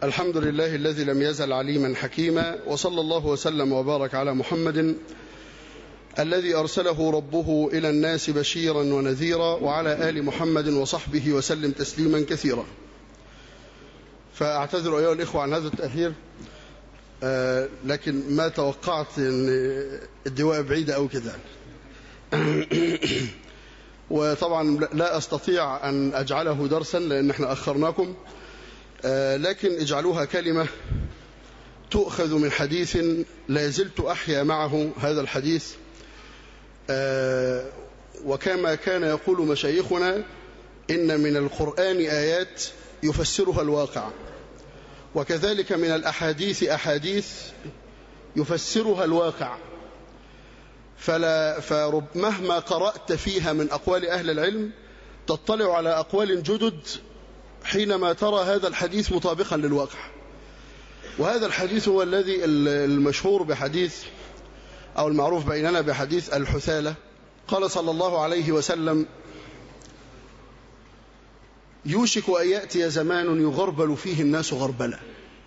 الحمد لله الذي لم يزل عليما حكيما وصلى الله وسلم وبارك على محمد الذي أرسله ربه إلى الناس بشيرا ونذيرا وعلى آل محمد وصحبه وسلم تسليما كثيرا فأعتذر أيها الإخوة عن هذا التأخير آه لكن ما توقعت أن الدواء بعيدة أو كذا وطبعا لا أستطيع أن أجعله درسا لأن احنا أخرناكم آه لكن اجعلوها كلمة تؤخذ من حديث لا زلت أحيا معه هذا الحديث آه وكما كان يقول مشايخنا إن من القرآن آيات يفسرها الواقع وكذلك من الأحاديث أحاديث يفسرها الواقع فلا فرب مهما قرأت فيها من أقوال أهل العلم تطلع على أقوال جدد حينما ترى هذا الحديث مطابقا للواقع وهذا الحديث هو الذي المشهور بحديث أو المعروف بيننا بحديث الحثالة قال صلى الله عليه وسلم يوشك أن يأتي زمان يغربل فيه الناس غربلة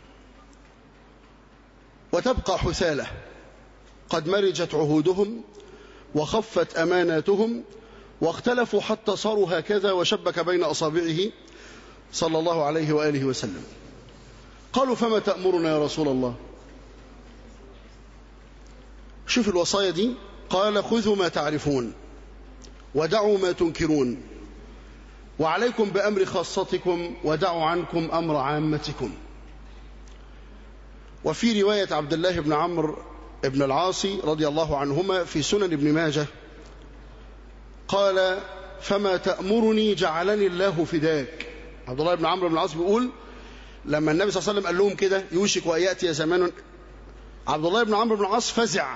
وتبقى حثالة قد مرجت عهودهم وخفت أماناتهم واختلفوا حتى صاروا هكذا وشبك بين أصابعه صلى الله عليه وآله وسلم قالوا فما تأمرنا يا رسول الله شوف الوصايا دي قال خذوا ما تعرفون ودعوا ما تنكرون وعليكم بأمر خاصتكم ودعوا عنكم أمر عامتكم وفي رواية عبد الله بن عمرو بن العاصي رضي الله عنهما في سنن ابن ماجه قال فما تأمرني جعلني الله فداك عبد الله بن عمرو بن العاص بيقول لما النبي صلى الله عليه وسلم قال لهم كده يوشك وأن يأتي زمان عبد الله بن عمرو بن العاص فزع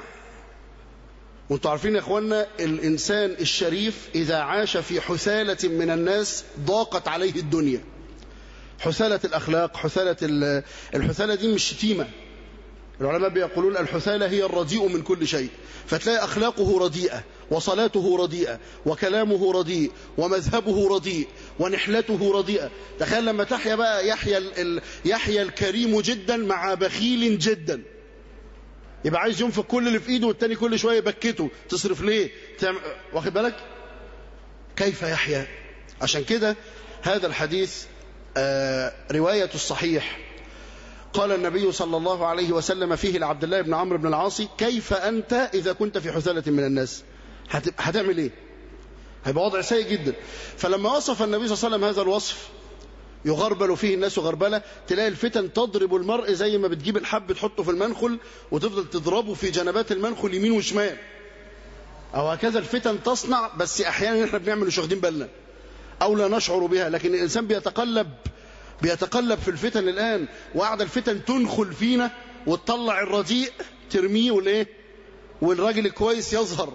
وانتوا عارفين يا اخوانا الانسان الشريف اذا عاش في حثالة من الناس ضاقت عليه الدنيا حثالة الاخلاق حثالة الحثالة دي مش شتيمة العلماء بيقولون الحثالة هي الرديء من كل شيء فتلاقي اخلاقه رديئة وصلاته رديئة وكلامه رديء ومذهبه رديء ونحلته رديئة تخيل لما تحيا بقى يحيا ال... يحيا الكريم جدا مع بخيل جدا يبقى عايز ينفق كل اللي في ايده والتاني كل شويه يبكته تصرف ليه تعمل... واخد بالك كيف يحيا عشان كده هذا الحديث آه روايه الصحيح قال النبي صلى الله عليه وسلم فيه لعبد الله بن عمرو بن العاص كيف انت اذا كنت في حثاله من الناس هت... هتعمل ايه هيبقى وضع سيء جدا فلما وصف النبي صلى الله عليه وسلم هذا الوصف يغربل فيه الناس غربلة تلاقي الفتن تضرب المرء زي ما بتجيب الحب تحطه في المنخل وتفضل تضربه في جنبات المنخل يمين وشمال أو هكذا الفتن تصنع بس أحيانا احنا بنعمل مش واخدين بالنا أو لا نشعر بها لكن الإنسان بيتقلب بيتقلب في الفتن الآن وقعد الفتن تنخل فينا وتطلع الرديء ترميه والايه والراجل الكويس يظهر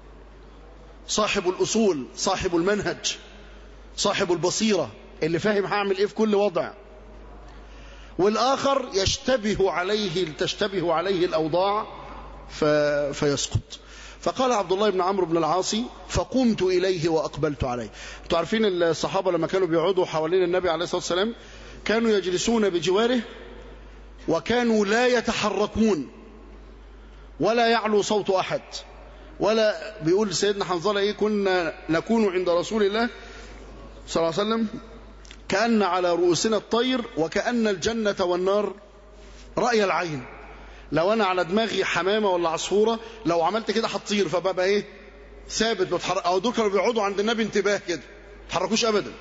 صاحب الأصول صاحب المنهج صاحب البصيرة اللي فاهم هعمل ايه في كل وضع والآخر يشتبه عليه تشتبه عليه الأوضاع ف... فيسقط فقال عبد الله بن عمرو بن العاصي فقمت إليه وأقبلت عليه انتوا عارفين الصحابة لما كانوا بيقعدوا حوالين النبي عليه الصلاة والسلام كانوا يجلسون بجواره وكانوا لا يتحركون ولا يعلو صوت أحد ولا بيقول سيدنا حنظلة إيه كنا نكون عند رسول الله صلى الله عليه وسلم كأن على رؤوسنا الطير وكأن الجنة والنار رأي العين لو أنا على دماغي حمامة ولا عصفورة لو عملت كده هتطير فببقى إيه ثابت بتحرك أو دول كانوا بيقعدوا عند النبي انتباه كده ما تحركوش أبدا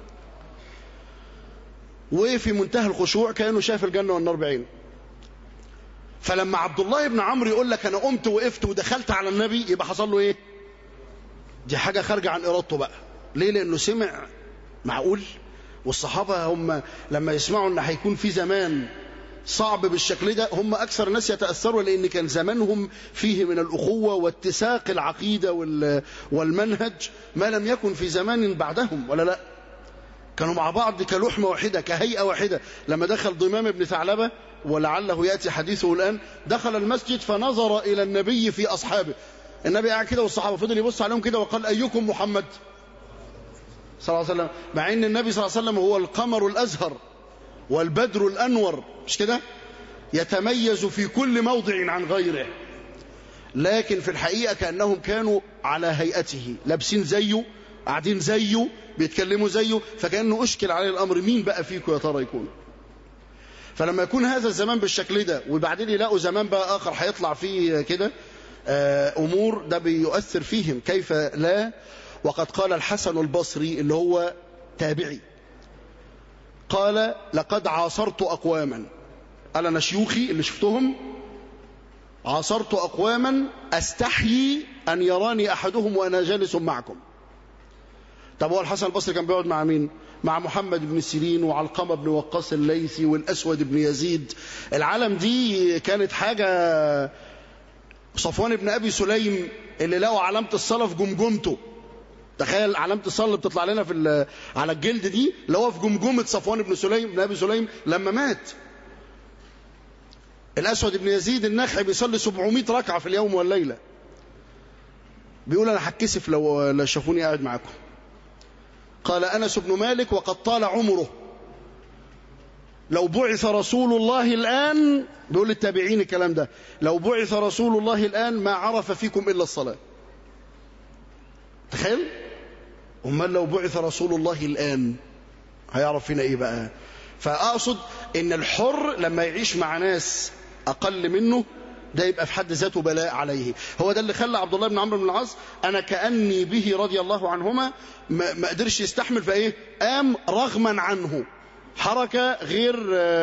وفي منتهى الخشوع كانوا شاف الجنة والنار بعين فلما عبد الله بن عمرو يقول لك أنا قمت وقفت ودخلت على النبي يبقى حصل له إيه دي حاجة خارجة عن إرادته بقى ليه لأنه سمع معقول والصحابة هم لما يسمعوا ان هيكون في زمان صعب بالشكل ده هم أكثر الناس يتأثروا لأن كان زمانهم فيه من الأخوة واتساق العقيدة والمنهج ما لم يكن في زمان بعدهم ولا لا كانوا مع بعض كلحمة واحدة كهيئة واحدة لما دخل ضمام بن ثعلبة ولعله يأتي حديثه الآن دخل المسجد فنظر إلى النبي في أصحابه النبي قاعد كده والصحابة فضل يبص عليهم كده وقال أيكم محمد صلى الله عليه وسلم مع ان النبي صلى الله عليه وسلم هو القمر الازهر والبدر الأنور مش كده يتميز في كل موضع عن غيره لكن في الحقيقة كأنهم كانوا على هيئته لابسين زيه قاعدين زيه بيتكلموا زيه فكأنه أشكل عليه الأمر مين بقى فيكم يا ترى يكون فلما يكون هذا الزمان بالشكل ده وبعدين يلاقوا زمان بقى آخر هيطلع فيه كده أمور ده بيؤثر فيهم كيف لا وقد قال الحسن البصري اللي هو تابعي قال لقد عاصرت أقواما قال أنا شيوخي اللي شفتهم عاصرت أقواما أستحيي أن يراني أحدهم وأنا جالس معكم طب هو الحسن البصري كان بيقعد مع مين مع محمد بن سيرين وعلقمة بن وقاص الليثي والأسود بن يزيد العالم دي كانت حاجة صفوان بن أبي سليم اللي لقوا علامة الصلاة في جمجمته تخيل علامة الصلاة اللي بتطلع لنا في على الجلد دي اللي هو في جمجمة صفوان بن سليم بن أبي سليم لما مات الأسود بن يزيد النخعي بيصلي 700 ركعة في اليوم والليلة بيقول أنا هتكسف لو لو شافوني قاعد معاكم قال أنس بن مالك وقد طال عمره لو بعث رسول الله الآن بيقول للتابعين الكلام ده لو بعث رسول الله الآن ما عرف فيكم إلا الصلاة تخيل أمال لو بعث رسول الله الآن هيعرف فينا إيه بقى فأقصد إن الحر لما يعيش مع ناس أقل منه ده يبقى في حد ذاته بلاء عليه هو ده اللي خلى عبد الله بن عمرو بن العاص أنا كأني به رضي الله عنهما ما قدرش يستحمل فإيه قام رغما عنه حركة غير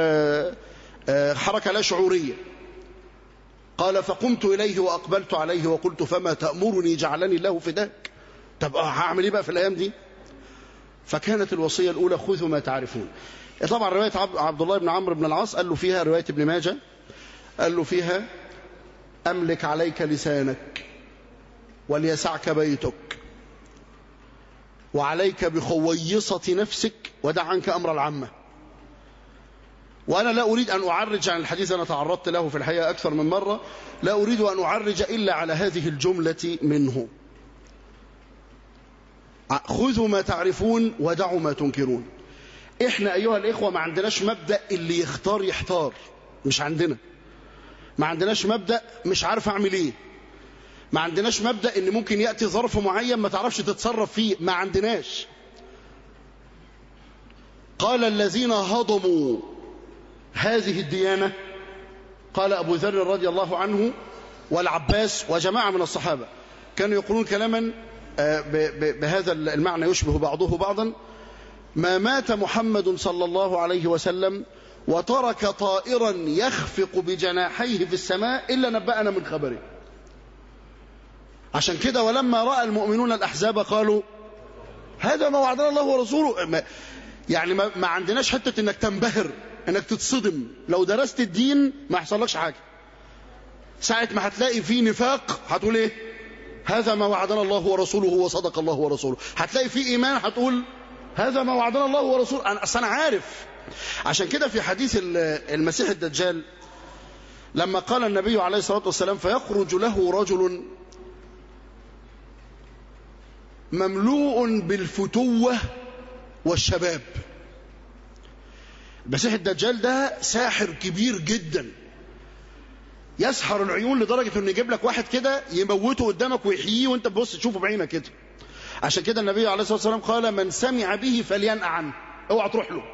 حركة لا شعورية قال فقمت إليه وأقبلت عليه وقلت فما تأمرني جعلني الله فداك طب هعمل إيه بقى في الأيام دي فكانت الوصية الأولى خذوا ما تعرفون طبعا رواية عبد الله بن عمرو بن العاص قال له فيها رواية ابن ماجه قال له فيها أملك عليك لسانك وليسعك بيتك وعليك بخويصة نفسك ودع عنك أمر العامة وأنا لا أريد أن أعرج عن الحديث أنا تعرضت له في الحقيقة أكثر من مرة لا أريد أن أعرج إلا على هذه الجملة منه خذوا ما تعرفون ودعوا ما تنكرون إحنا أيها الإخوة ما عندناش مبدأ اللي يختار يحتار مش عندنا ما عندناش مبدأ مش عارف أعمل إيه ما عندناش مبدأ إن ممكن يأتي ظرف معين ما تعرفش تتصرف فيه ما عندناش قال الذين هضموا هذه الديانة قال أبو ذر رضي الله عنه والعباس وجماعة من الصحابة كانوا يقولون كلاما بهذا المعنى يشبه بعضه بعضا ما مات محمد صلى الله عليه وسلم وترك طائرا يخفق بجناحيه في السماء إلا نبأنا من خبره عشان كده ولما رأى المؤمنون الأحزاب قالوا هذا ما وعدنا الله ورسوله ما يعني ما, ما عندناش حتة انك تنبهر انك تتصدم لو درست الدين ما يحصلكش حاجة ساعة ما هتلاقي فيه نفاق هتقول ايه هذا ما وعدنا الله ورسوله وصدق الله ورسوله هتلاقي فيه ايمان هتقول هذا ما وعدنا الله ورسوله انا اصل انا عارف عشان كده في حديث المسيح الدجال لما قال النبي عليه الصلاة والسلام فيخرج له رجل مملوء بالفتوة والشباب المسيح الدجال ده ساحر كبير جدا يسحر العيون لدرجة انه يجيب لك واحد كده يموته قدامك ويحييه وانت تبص تشوفه بعينك كده عشان كده النبي عليه الصلاة والسلام قال من سمع به فلينأ عنه اوعى تروح له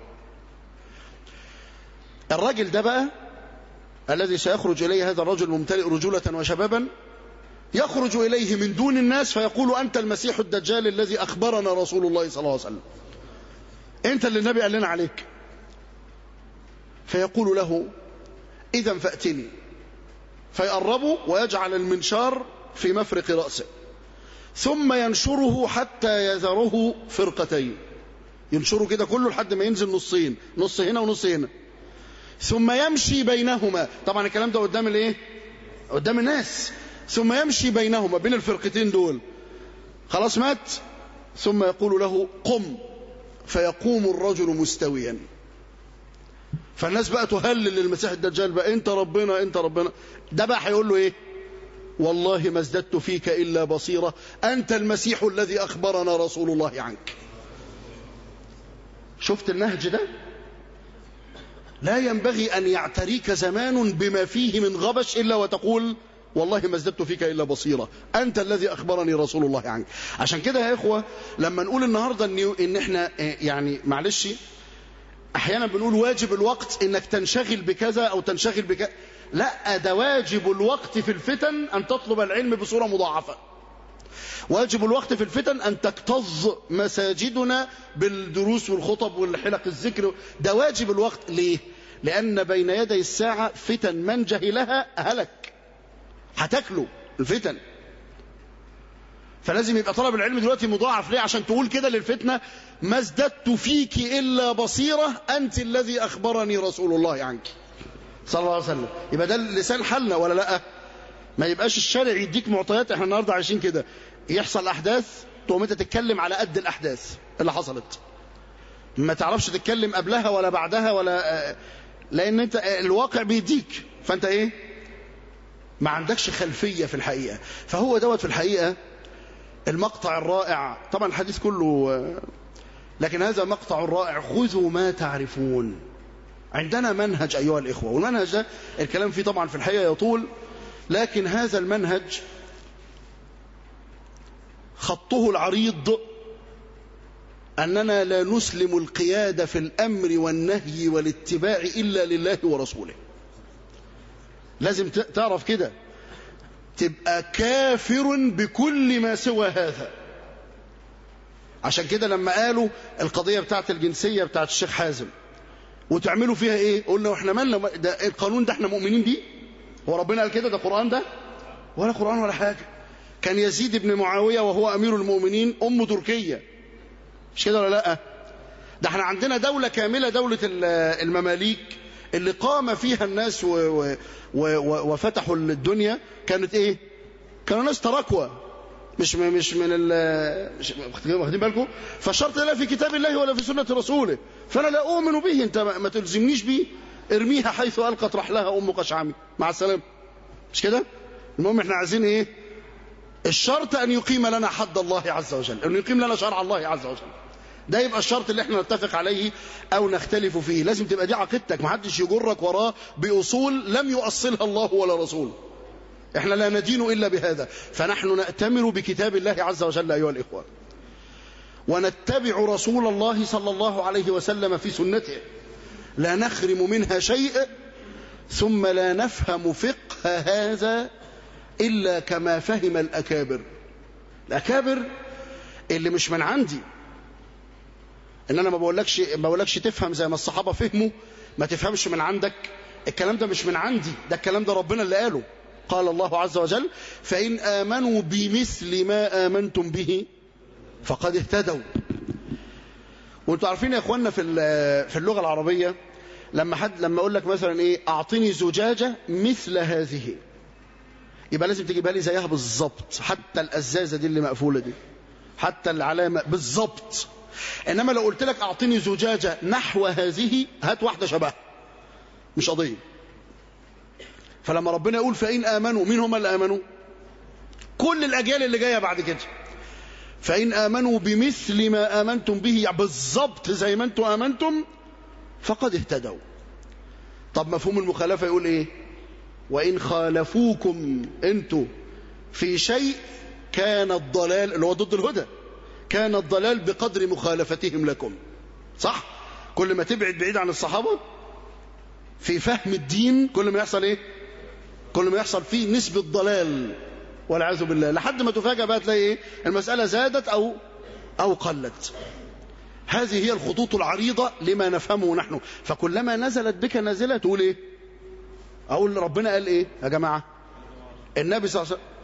الراجل ده بقى الذي سيخرج إليه هذا الرجل ممتلئ رجولة وشبابا يخرج إليه من دون الناس فيقول أنت المسيح الدجال الذي أخبرنا رسول الله صلى الله عليه وسلم أنت اللي النبي قال لنا عليك فيقول له إذا فأتني فيقربه ويجعل المنشار في مفرق رأسه ثم ينشره حتى يذره فرقتين ينشره كده كله لحد ما ينزل نصين نص هنا ونص هنا ثم يمشي بينهما طبعا الكلام ده قدام الايه قدام الناس ثم يمشي بينهما بين الفرقتين دول خلاص مات ثم يقول له قم فيقوم الرجل مستويا فالناس بقى تهلل للمسيح الدجال بقى انت ربنا انت ربنا ده بقى هيقول له ايه والله ما ازددت فيك الا بصيره انت المسيح الذي اخبرنا رسول الله عنك شفت النهج ده لا ينبغي أن يعتريك زمان بما فيه من غبش إلا وتقول والله ما ازددت فيك إلا بصيرة أنت الذي أخبرني رسول الله عنك عشان كده يا إخوة لما نقول النهاردة إن, إن إحنا يعني معلش أحيانا بنقول واجب الوقت إنك تنشغل بكذا أو تنشغل بكذا لا ده واجب الوقت في الفتن أن تطلب العلم بصورة مضاعفة واجب الوقت في الفتن أن تكتظ مساجدنا بالدروس والخطب والحلق الذكر ده واجب الوقت ليه لأن بين يدي الساعة فتن من جهلها هلك هتاكله الفتن فلازم يبقى طلب العلم دلوقتي مضاعف ليه عشان تقول كده للفتنة ما ازددت فيك إلا بصيرة أنت الذي أخبرني رسول الله عنك صلى الله عليه وسلم يبقى ده لسان حالنا ولا لا ما يبقاش الشارع يديك معطيات احنا النهارده عايشين كده يحصل احداث تقوم انت تتكلم على قد الاحداث اللي حصلت ما تعرفش تتكلم قبلها ولا بعدها ولا لان انت الواقع بيديك فانت ايه ما عندكش خلفيه في الحقيقه فهو دوت في الحقيقه المقطع الرائع طبعا الحديث كله لكن هذا مقطع رائع خذوا ما تعرفون عندنا منهج أيها الإخوة والمنهج ده الكلام فيه طبعا في الحقيقة يطول لكن هذا المنهج خطه العريض أننا لا نسلم القيادة في الأمر والنهي والاتباع إلا لله ورسوله لازم تعرف كده تبقى كافر بكل ما سوى هذا عشان كده لما قالوا القضية بتاعت الجنسية بتاعت الشيخ حازم وتعملوا فيها ايه قلنا واحنا مالنا ده القانون ده احنا مؤمنين بيه هو ربنا قال كده ده قرآن ده ولا قرآن ولا حاجة كان يزيد بن معاوية وهو أمير المؤمنين أم تركية مش كده ولا لا ده احنا عندنا دولة كاملة دولة المماليك اللي قام فيها الناس و و و وفتحوا الدنيا كانت ايه كانوا ناس تراكوة مش مش من ال مش واخدين بالكم فالشرط لا في كتاب الله ولا في سنة رسوله فأنا لا أؤمن به أنت ما تلزمنيش به ارميها حيث ألقت رحلها أم قشعمي مع السلامة مش كده المهم احنا عايزين ايه الشرط أن يقيم لنا حد الله عز وجل أن يقيم لنا شرع الله عز وجل ده يبقى الشرط اللي احنا نتفق عليه أو نختلف فيه لازم تبقى دي عقيدتك محدش يجرك وراه بأصول لم يؤصلها الله ولا رسوله احنا لا ندين إلا بهذا فنحن نأتمر بكتاب الله عز وجل أيها الإخوة ونتبع رسول الله صلى الله عليه وسلم في سنته لا نخرم منها شيء ثم لا نفهم فقه هذا إلا كما فهم الأكابر الأكابر اللي مش من عندي إن أنا ما بقولكش, ما بقولكش تفهم زي ما الصحابة فهموا ما تفهمش من عندك الكلام ده مش من عندي ده الكلام ده ربنا اللي قاله قال الله عز وجل فإن آمنوا بمثل ما آمنتم به فقد اهتدوا وانتوا عارفين يا اخوانا في في اللغه العربيه لما حد لما اقول لك مثلا ايه اعطني زجاجه مثل هذه يبقى لازم تجيبها لي زيها بالظبط حتى الازازه دي اللي مقفوله دي حتى العلامه بالظبط انما لو قلت لك اعطني زجاجه نحو هذه هات واحده شبهها مش قضيه فلما ربنا يقول فإن آمنوا مين هم اللي آمنوا كل الأجيال اللي جاية بعد كده فإن آمنوا بمثل ما آمنتم به يعني بالظبط زي ما أنتم آمنتم فقد اهتدوا طب مفهوم المخالفة يقول إيه وإن خالفوكم أنتم في شيء كان الضلال اللي هو ضد الهدى كان الضلال بقدر مخالفتهم لكم صح كل ما تبعد بعيد عن الصحابة في فهم الدين كل ما يحصل ايه كل ما يحصل فيه نسبة ضلال والعياذ بالله لحد ما تفاجأ بقى تلاقي ايه المسألة زادت او او قلت هذه هي الخطوط العريضة لما نفهمه نحن فكلما نزلت بك نازلة تقول ايه اقول ربنا قال ايه يا جماعة النبي صلى الله عليه وسلم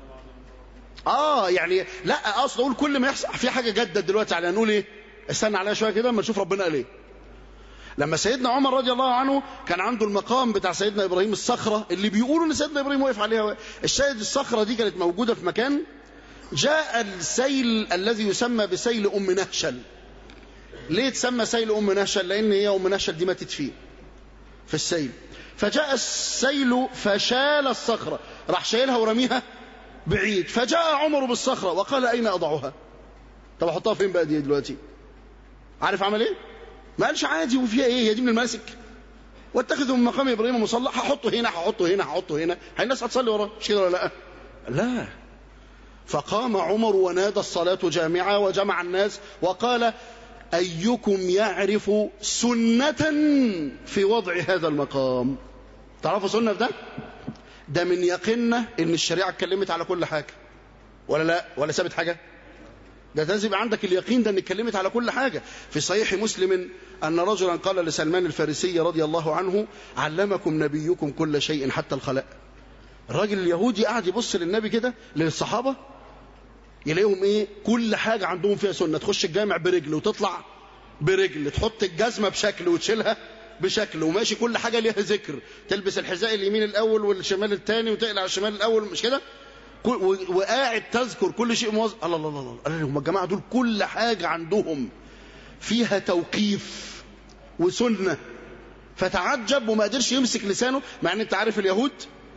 اه يعني لا اقصد اقول كل ما يحصل في حاجة جدت دلوقتي على نقول ايه استنى عليها شوية كده اما نشوف ربنا قال ايه لما سيدنا عمر رضي الله عنه كان عنده المقام بتاع سيدنا إبراهيم الصخرة اللي بيقولوا ان سيدنا إبراهيم وقف عليها الشاهد الصخرة دي كانت موجودة في مكان جاء السيل الذي يسمى بسيل أم نهشل ليه تسمى سيل أم نهشل لأن هي أم نهشل دي ماتت فيه في السيل فجاء السيل فشال الصخرة راح شايلها ورميها بعيد فجاء عمر بالصخرة وقال أين أضعها طب أحطها فين بقى دي دلوقتي عارف عمل إيه ما قالش عادي وفيها ايه هي دي من الماسك واتخذوا من مقام ابراهيم مصلى هحطه هنا هحطه هنا هحطه هنا هي الناس هتصلي وراه مش كده ولا لا لا فقام عمر ونادى الصلاة جامعة وجمع الناس وقال أيكم يعرف سنة في وضع هذا المقام تعرفوا سنة في ده ده من يقيننا ان الشريعة اتكلمت على كل حاجة ولا لا ولا سابت حاجة ده لازم يبقى عندك اليقين ده ان اتكلمت على كل حاجة في صحيح مسلم أن رجلا قال لسلمان الفارسي رضي الله عنه علمكم نبيكم كل شيء حتى الخلاء الراجل اليهودي قاعد يبص للنبي كده للصحابة يلاقيهم ايه كل حاجة عندهم فيها سنة تخش الجامع برجل وتطلع برجل تحط الجزمة بشكل وتشيلها بشكل وماشي كل حاجة ليها ذكر تلبس الحذاء اليمين الأول والشمال الثاني وتقلع الشمال الأول مش كده وقاعد تذكر كل شيء موظف الله الله الله الله هم الجماعة دول كل حاجة عندهم فيها توقيف وسنة فتعجب وما قدرش يمسك لسانه مع ان انت عارف اليهود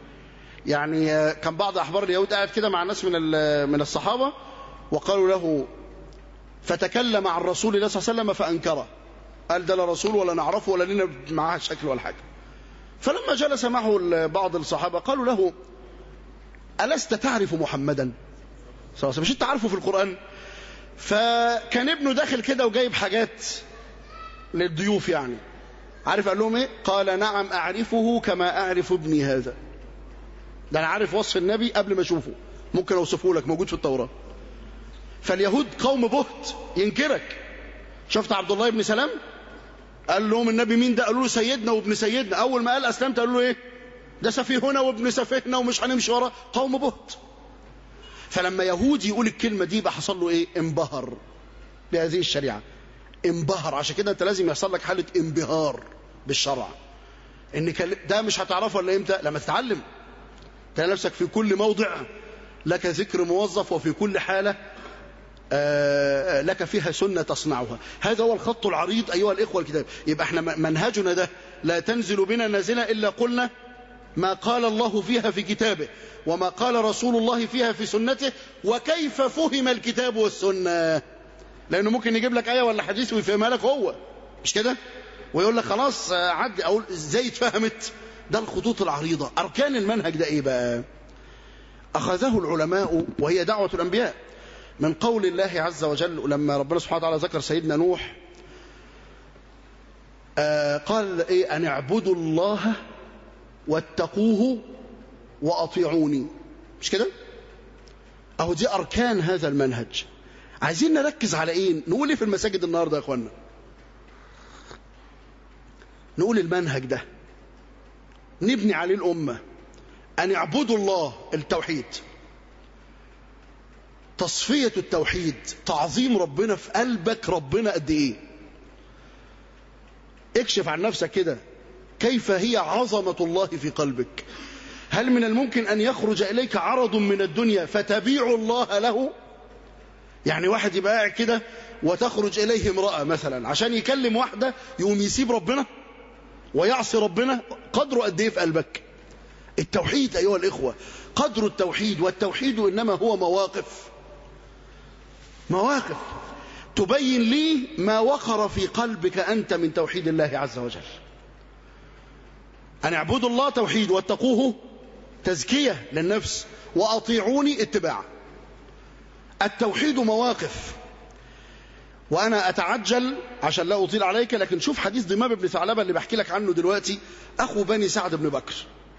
يعني كان بعض احبار اليهود قاعد كده مع ناس من من الصحابه وقالوا له فتكلم عن رسول الله صلى الله عليه وسلم فانكره قال ده لا رسول ولا نعرفه ولا لنا معاه شكل ولا حاجه فلما جلس معه بعض الصحابه قالوا له ألست تعرف محمدا صلى الله عليه وسلم مش انت عارفه في القرآن فكان ابنه داخل كده وجايب حاجات للضيوف يعني عارف قال لهم ايه قال نعم أعرفه كما أعرف ابني هذا ده أنا عارف وصف النبي قبل ما أشوفه ممكن أوصفه لك موجود في التوراة فاليهود قوم بهت ينكرك شفت عبد الله بن سلام قال لهم النبي مين ده قالوا له سيدنا وابن سيدنا أول ما قال أسلمت قالوا له إيه ده سفيهنا وابن سفيهنا ومش هنمشي وراه قوم بهت فلما يهودي يقول الكلمة دي بقى حصل له ايه انبهر بهذه الشريعة انبهر عشان كده انت لازم يحصل لك حالة انبهار بالشرع ان ده مش هتعرفه الا امتى لما تتعلم تلاقي نفسك في كل موضع لك ذكر موظف وفي كل حالة لك فيها سنة تصنعها هذا هو الخط العريض أيها الإخوة الكتاب يبقى احنا منهجنا ده لا تنزل بنا نازلة إلا قلنا ما قال الله فيها في كتابه وما قال رسول الله فيها في سنته وكيف فهم الكتاب والسنة لأنه ممكن يجيب لك آية ولا حديث ويفهمها لك هو مش كده ويقول لك خلاص عدي أقول ازاي اتفهمت ده الخطوط العريضة أركان المنهج ده إيه بقى أخذه العلماء وهي دعوة الأنبياء من قول الله عز وجل لما ربنا سبحانه وتعالى ذكر سيدنا نوح آه قال إيه أن اعبدوا الله واتقوه وأطيعوني مش كده أهو دي أركان هذا المنهج عايزين نركز على إيه نقول إيه في المساجد النهاردة يا أخوانا نقول المنهج ده نبني عليه الأمة أن يعبدوا الله التوحيد تصفية التوحيد تعظيم ربنا في قلبك ربنا قد إيه اكشف عن نفسك كده كيف هي عظمة الله في قلبك هل من الممكن أن يخرج إليك عرض من الدنيا فتبيع الله له يعني واحد يبقى قاعد كده وتخرج إليه امرأة مثلا عشان يكلم واحدة يقوم يسيب ربنا ويعصي ربنا قدره قد ايه في قلبك التوحيد أيها الإخوة قدر التوحيد والتوحيد إنما هو مواقف مواقف تبين لي ما وقر في قلبك أنت من توحيد الله عز وجل أن اعبدوا الله توحيد واتقوه تزكية للنفس وأطيعوني اتباع التوحيد مواقف وأنا أتعجل عشان لا أطيل عليك لكن شوف حديث ضمام بن ثعلبة اللي بحكي لك عنه دلوقتي أخو بني سعد بن بكر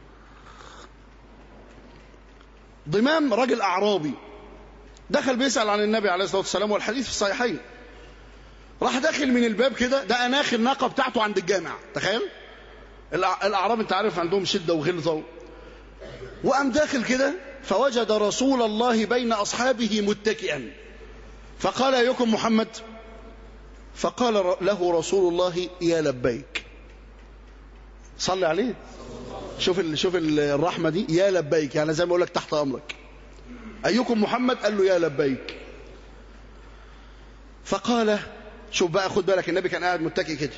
ضمام رجل أعرابي دخل بيسأل عن النبي عليه الصلاة والسلام والحديث في الصحيحين راح داخل من الباب كده ده أناخ الناقة بتاعته عند الجامع تخيل الأعراب أنت عارف عندهم شدة وغلظة وقام داخل كده فوجد رسول الله بين أصحابه متكئا فقال أيكم محمد فقال له رسول الله يا لبيك صلي عليه شوف ال شوف الرحمة دي يا لبيك يعني زي ما أقول لك تحت أمرك أيكم محمد قال له يا لبيك فقال شوف بقى خد بالك النبي كان قاعد متكئ كده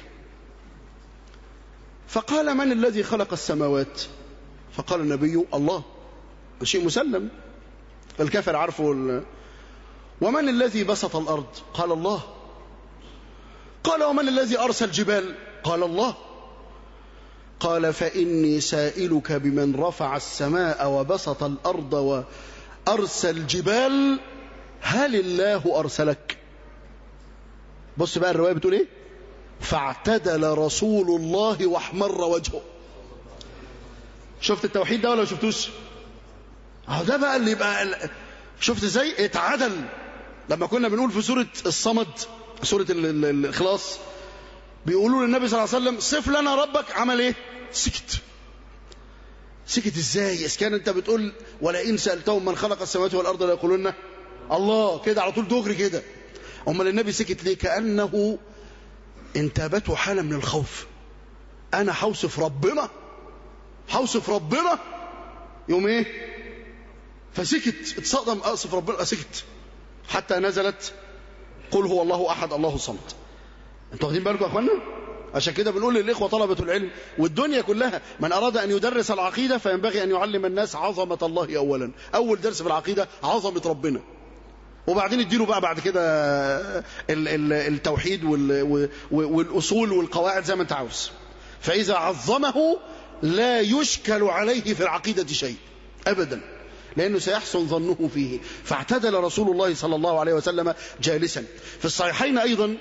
فقال من الذي خلق السماوات فقال النبي الله شيء مسلم الكافر عارفه وال... ومن الذي بسط الأرض قال الله قال ومن الذي أرسل الجبال قال الله قال فإني سائلك بمن رفع السماء وبسط الأرض وأرسل الجبال هل الله أرسلك بص بقى الرواية بتقول ايه فاعتدل رسول الله واحمر وجهه شفت التوحيد ده ولا ما شفتوش اهو ده بقى اللي يبقى شفت ازاي اتعدل لما كنا بنقول في سورة الصمد سورة ال- ال- الإخلاص بيقولوا للنبي صلى الله عليه وسلم صف لنا ربك عمل ايه سكت سكت ازاي اذا كان انت بتقول ولئن سألتهم من خلق السماوات والأرض ليقولون الله كده على طول دغري كده امال النبي سكت ليه كأنه انتابته حالة من الخوف انا هوصف ربنا هوصف ربنا يوم ايه فسكت اتصدم اصف ربنا سكت حتى نزلت قل هو الله احد الله الصمد انتوا واخدين بالكم يا اخوانا عشان كده بنقول للاخوه طلبه العلم والدنيا كلها من اراد ان يدرس العقيده فينبغي ان يعلم الناس عظمه الله اولا اول درس في العقيده عظمه ربنا وبعدين اديله بقى بعد كده ال- ال- التوحيد وال- و- والاصول والقواعد زي ما انت عاوز فاذا عظمه لا يشكل عليه في العقيده شيء ابدا لانه سيحسن ظنه فيه فاعتدل رسول الله صلى الله عليه وسلم جالسا في الصحيحين ايضا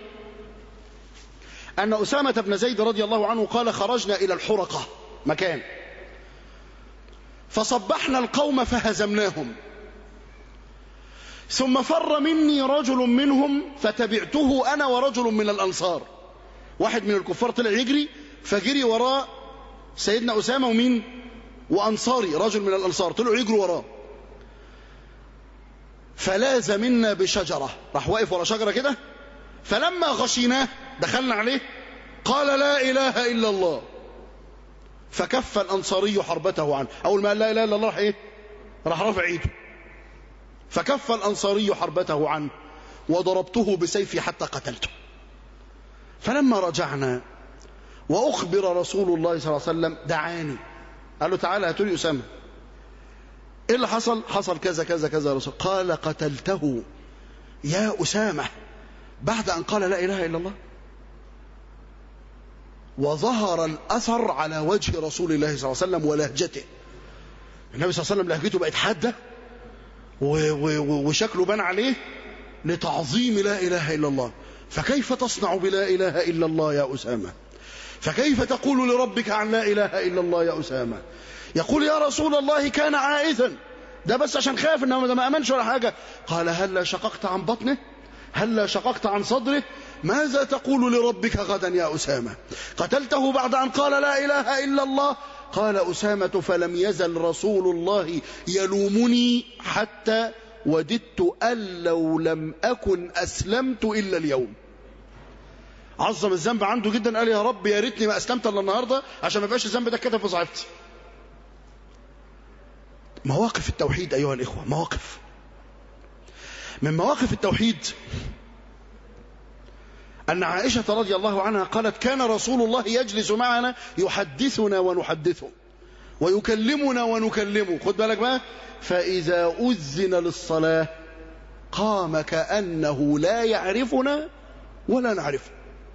أن أسامة بن زيد رضي الله عنه قال خرجنا إلى الحرقة مكان فصبحنا القوم فهزمناهم ثم فر مني رجل منهم فتبعته أنا ورجل من الأنصار واحد من الكفار طلع يجري فجري وراء سيدنا أسامة ومين وأنصاري رجل من الأنصار طلعوا يجروا وراه فلاز منا بشجرة راح واقف ورا شجرة كده فلما غشيناه دخلنا عليه قال لا إله إلا الله فكف الأنصاري حربته عنه أول ما قال لا إله إلا الله راح إيه راح رافع إيده فكف الأنصاري حربته عنه وضربته بسيفي حتى قتلته فلما رجعنا وأخبر رسول الله صلى الله عليه وسلم دعاني قال له تعالى هاتوا لي أسامة إيه اللي حصل حصل كذا كذا كذا يا رسول قال قتلته يا أسامة بعد أن قال لا إله إلا الله وظهر الأثر على وجه رسول الله صلى الله عليه وسلم ولهجته النبي صلى الله عليه وسلم لهجته بقت حادة و- و- وشكله بان عليه لتعظيم لا إله إلا الله فكيف تصنع بلا إله إلا الله يا أسامة فكيف تقول لربك عن لا إله إلا الله يا أسامة يقول يا رسول الله كان عائثا ده بس عشان خاف انه ده ما امنش ولا حاجه قال هلا شققت عن بطنه هلا شققت عن صدره ماذا تقول لربك غدا يا أسامة قتلته بعد أن قال لا إله إلا الله قال أسامة فلم يزل رسول الله يلومني حتى وددت أن لو لم أكن أسلمت إلا اليوم عظم الذنب عنده جدا قال يا رب يا ريتني ما أسلمت إلا النهاردة عشان ما يبقاش الذنب ده كتب في صحيفتي مواقف التوحيد أيها الإخوة مواقف من مواقف التوحيد أن عائشة رضي الله عنها قالت كان رسول الله يجلس معنا يحدثنا ونحدثه ويكلمنا ونكلمه خد بالك بقى فإذا أذن للصلاة قام كأنه لا يعرفنا ولا نعرفه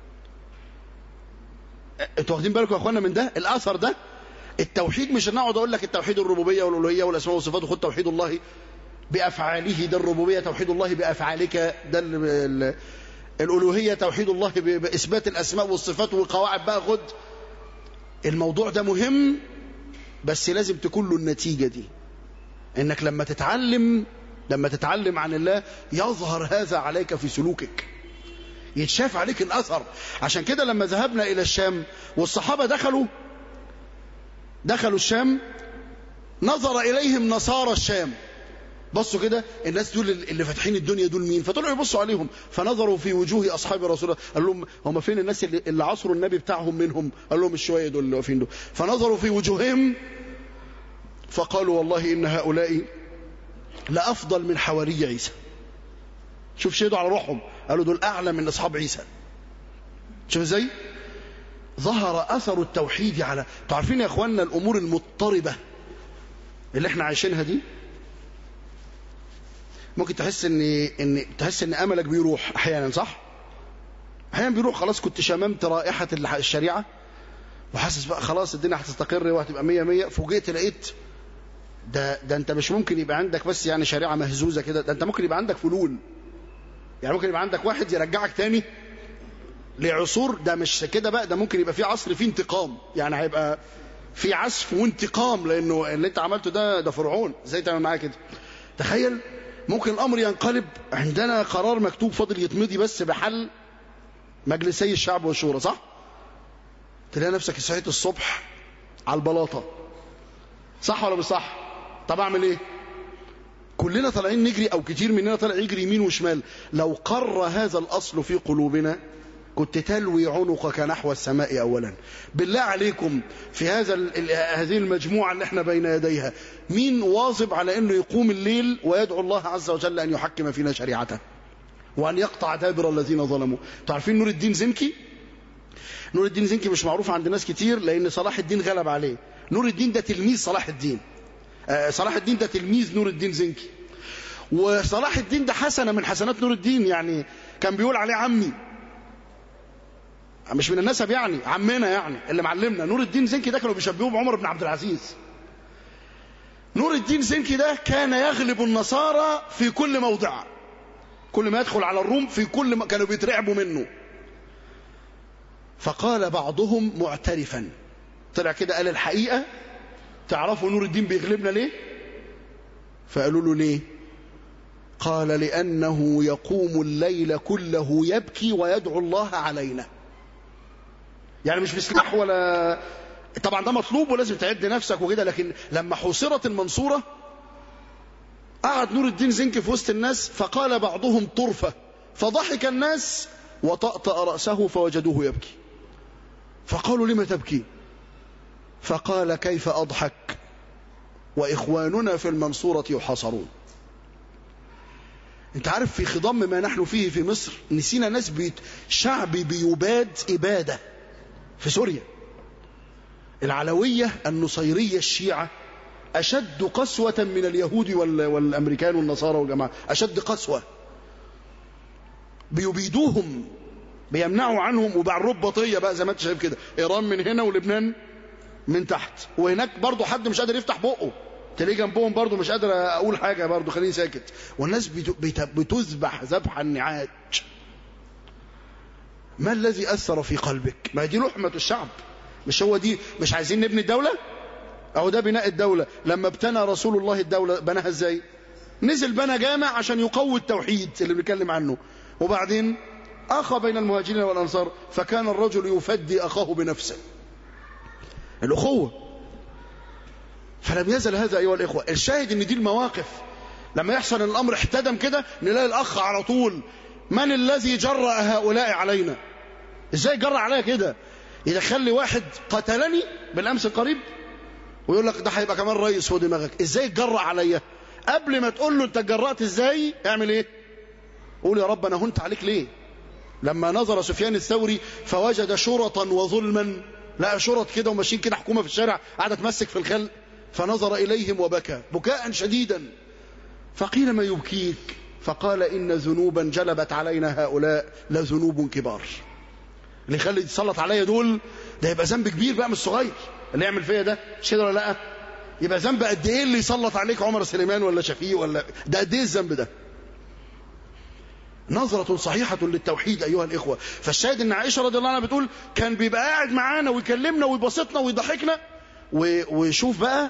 انتوا واخدين بالكم يا اخوانا من ده الاثر ده التوحيد مش ان اقعد اقول لك التوحيد الربوبيه والالوهيه والاسماء والصفات وخد توحيد الله بافعاله ده الربوبيه توحيد الله بافعالك ده ال ال الالوهيه توحيد الله باثبات الاسماء والصفات والقواعد بقى خد الموضوع ده مهم بس لازم تكون له النتيجه دي انك لما تتعلم لما تتعلم عن الله يظهر هذا عليك في سلوكك يتشاف عليك الأثر عشان كده لما ذهبنا إلى الشام والصحابة دخلوا دخلوا الشام نظر إليهم نصارى الشام بصوا كده الناس دول اللي فاتحين الدنيا دول مين فطلعوا يبصوا عليهم فنظروا في وجوه أصحاب رسول الله قال لهم هم فين الناس اللي, اللي عصروا النبي بتاعهم منهم قال لهم الشوية دول اللي واقفين دول فنظروا في وجوههم فقالوا والله إن هؤلاء لأفضل من حواري عيسى شوف شهدوا على روحهم قالوا دول أعلى من أصحاب عيسى شوف ازاي ظهر أثر التوحيد على تعرفين يا أخواننا الأمور المضطربة اللي احنا عايشينها دي ممكن تحس ان ان تحس ان املك بيروح احيانا صح احيانا بيروح خلاص كنت شممت رائحه الشريعه وحاسس بقى خلاص الدنيا هتستقر وهتبقى مية مية فوجئت لقيت ده ده انت مش ممكن يبقى عندك بس يعني شريعه مهزوزه كده ده انت ممكن يبقى عندك فلول يعني ممكن يبقى عندك واحد يرجعك تاني لعصور ده مش كده بقى ده ممكن يبقى في عصر فيه انتقام يعني هيبقى في عزف وانتقام لانه اللي انت عملته ده ده فرعون ازاي تعمل معاه كده تخيل ممكن الامر ينقلب عندنا قرار مكتوب فاضل يتمضي بس بحل مجلسي الشعب والشورى صح تلاقي نفسك صحيت الصبح على البلاطه صح ولا مش صح طب اعمل ايه كلنا طالعين نجري او كتير مننا طالع يجري يمين وشمال لو قر هذا الاصل في قلوبنا كنت تلوي عنقك نحو السماء اولا بالله عليكم في هذا هذه المجموعه اللي احنا بين يديها مين واظب على انه يقوم الليل ويدعو الله عز وجل ان يحكم فينا شريعته وان يقطع دابر الذين ظلموا تعرفين نور الدين زنكي نور الدين زنكي مش معروف عند ناس كتير لان صلاح الدين غلب عليه نور الدين ده تلميذ صلاح الدين صلاح الدين ده تلميذ نور الدين زنكي وصلاح الدين ده حسنه من حسنات نور الدين يعني كان بيقول عليه عمي مش من النسب يعني عمنا يعني اللي معلمنا نور الدين زنكي ده كانوا بيشبهوه بعمر بن عبد العزيز نور الدين زنكي ده كان يغلب النصارى في كل موضع كل ما يدخل على الروم في كل ما كانوا بيترعبوا منه فقال بعضهم معترفا طلع كده قال الحقيقة تعرفوا نور الدين بيغلبنا ليه فقالوا له ليه قال لأنه يقوم الليل كله يبكي ويدعو الله علينا يعني مش بسلاح ولا طبعا ده مطلوب ولازم تعد نفسك وكده لكن لما حوصرت المنصورة قعد نور الدين زنكي في وسط الناس فقال بعضهم طرفة فضحك الناس وطأطأ رأسه فوجدوه يبكي فقالوا لم تبكي فقال كيف أضحك وإخواننا في المنصورة يحاصرون انت عارف في خضم ما نحن فيه في مصر نسينا ناس بيت شعب بيباد إبادة في سوريا العلوية النصيرية الشيعة أشد قسوة من اليهود والأمريكان والنصارى والجماعة أشد قسوة بيبيدوهم بيمنعوا عنهم وبع الرباطية بقى زي ما انت شايف كده إيران من هنا ولبنان من تحت وهناك برضو حد مش قادر يفتح بقه تلاقيه جنبهم برضو مش قادر أقول حاجة برضو خليني ساكت والناس بتذبح ذبح النعاج ما الذي أثر في قلبك ما دي لحمة الشعب مش هو دي مش عايزين نبني الدولة أو ده بناء الدولة لما ابتنى رسول الله الدولة بناها ازاي نزل بنى جامع عشان يقوي التوحيد اللي بنتكلم عنه وبعدين أخى بين المهاجرين والأنصار فكان الرجل يفدي أخاه بنفسه الأخوة فلم يزل هذا أيها الإخوة الشاهد أن دي المواقف لما يحصل الأمر احتدم كده نلاقي الأخ على طول من الذي جرأ هؤلاء علينا ازاي جرأ عليا كده يدخل لي واحد قتلني بالأمس القريب ويقول لك ده هيبقى كمان رئيس فوق دماغك ازاي تجرأ عليا قبل ما تقول له انت اتجرأت ازاي اعمل ايه قول يا رب انا هنت عليك ليه لما نظر سفيان الثوري فوجد شرطا وظلما لقى شرط كده وماشيين كده حكومه في الشارع قاعده تمسك في الخلق فنظر اليهم وبكى بكاء شديدا فقيل ما يبكيك فقال ان ذنوبا جلبت علينا هؤلاء لذنوب كبار اللي يخلي يتسلط عليا دول ده يبقى ذنب كبير بقى مش صغير اللي يعمل فيا ده مش كده ولا لا يبقى ذنب قد ايه اللي يسلط عليك عمر سليمان ولا شفيق ولا ده قد ايه الذنب ده نظرة صحيحة للتوحيد أيها الإخوة فالشاهد أن عائشة رضي الله عنها بتقول كان بيبقى قاعد معانا ويكلمنا ويبسطنا ويضحكنا ويشوف بقى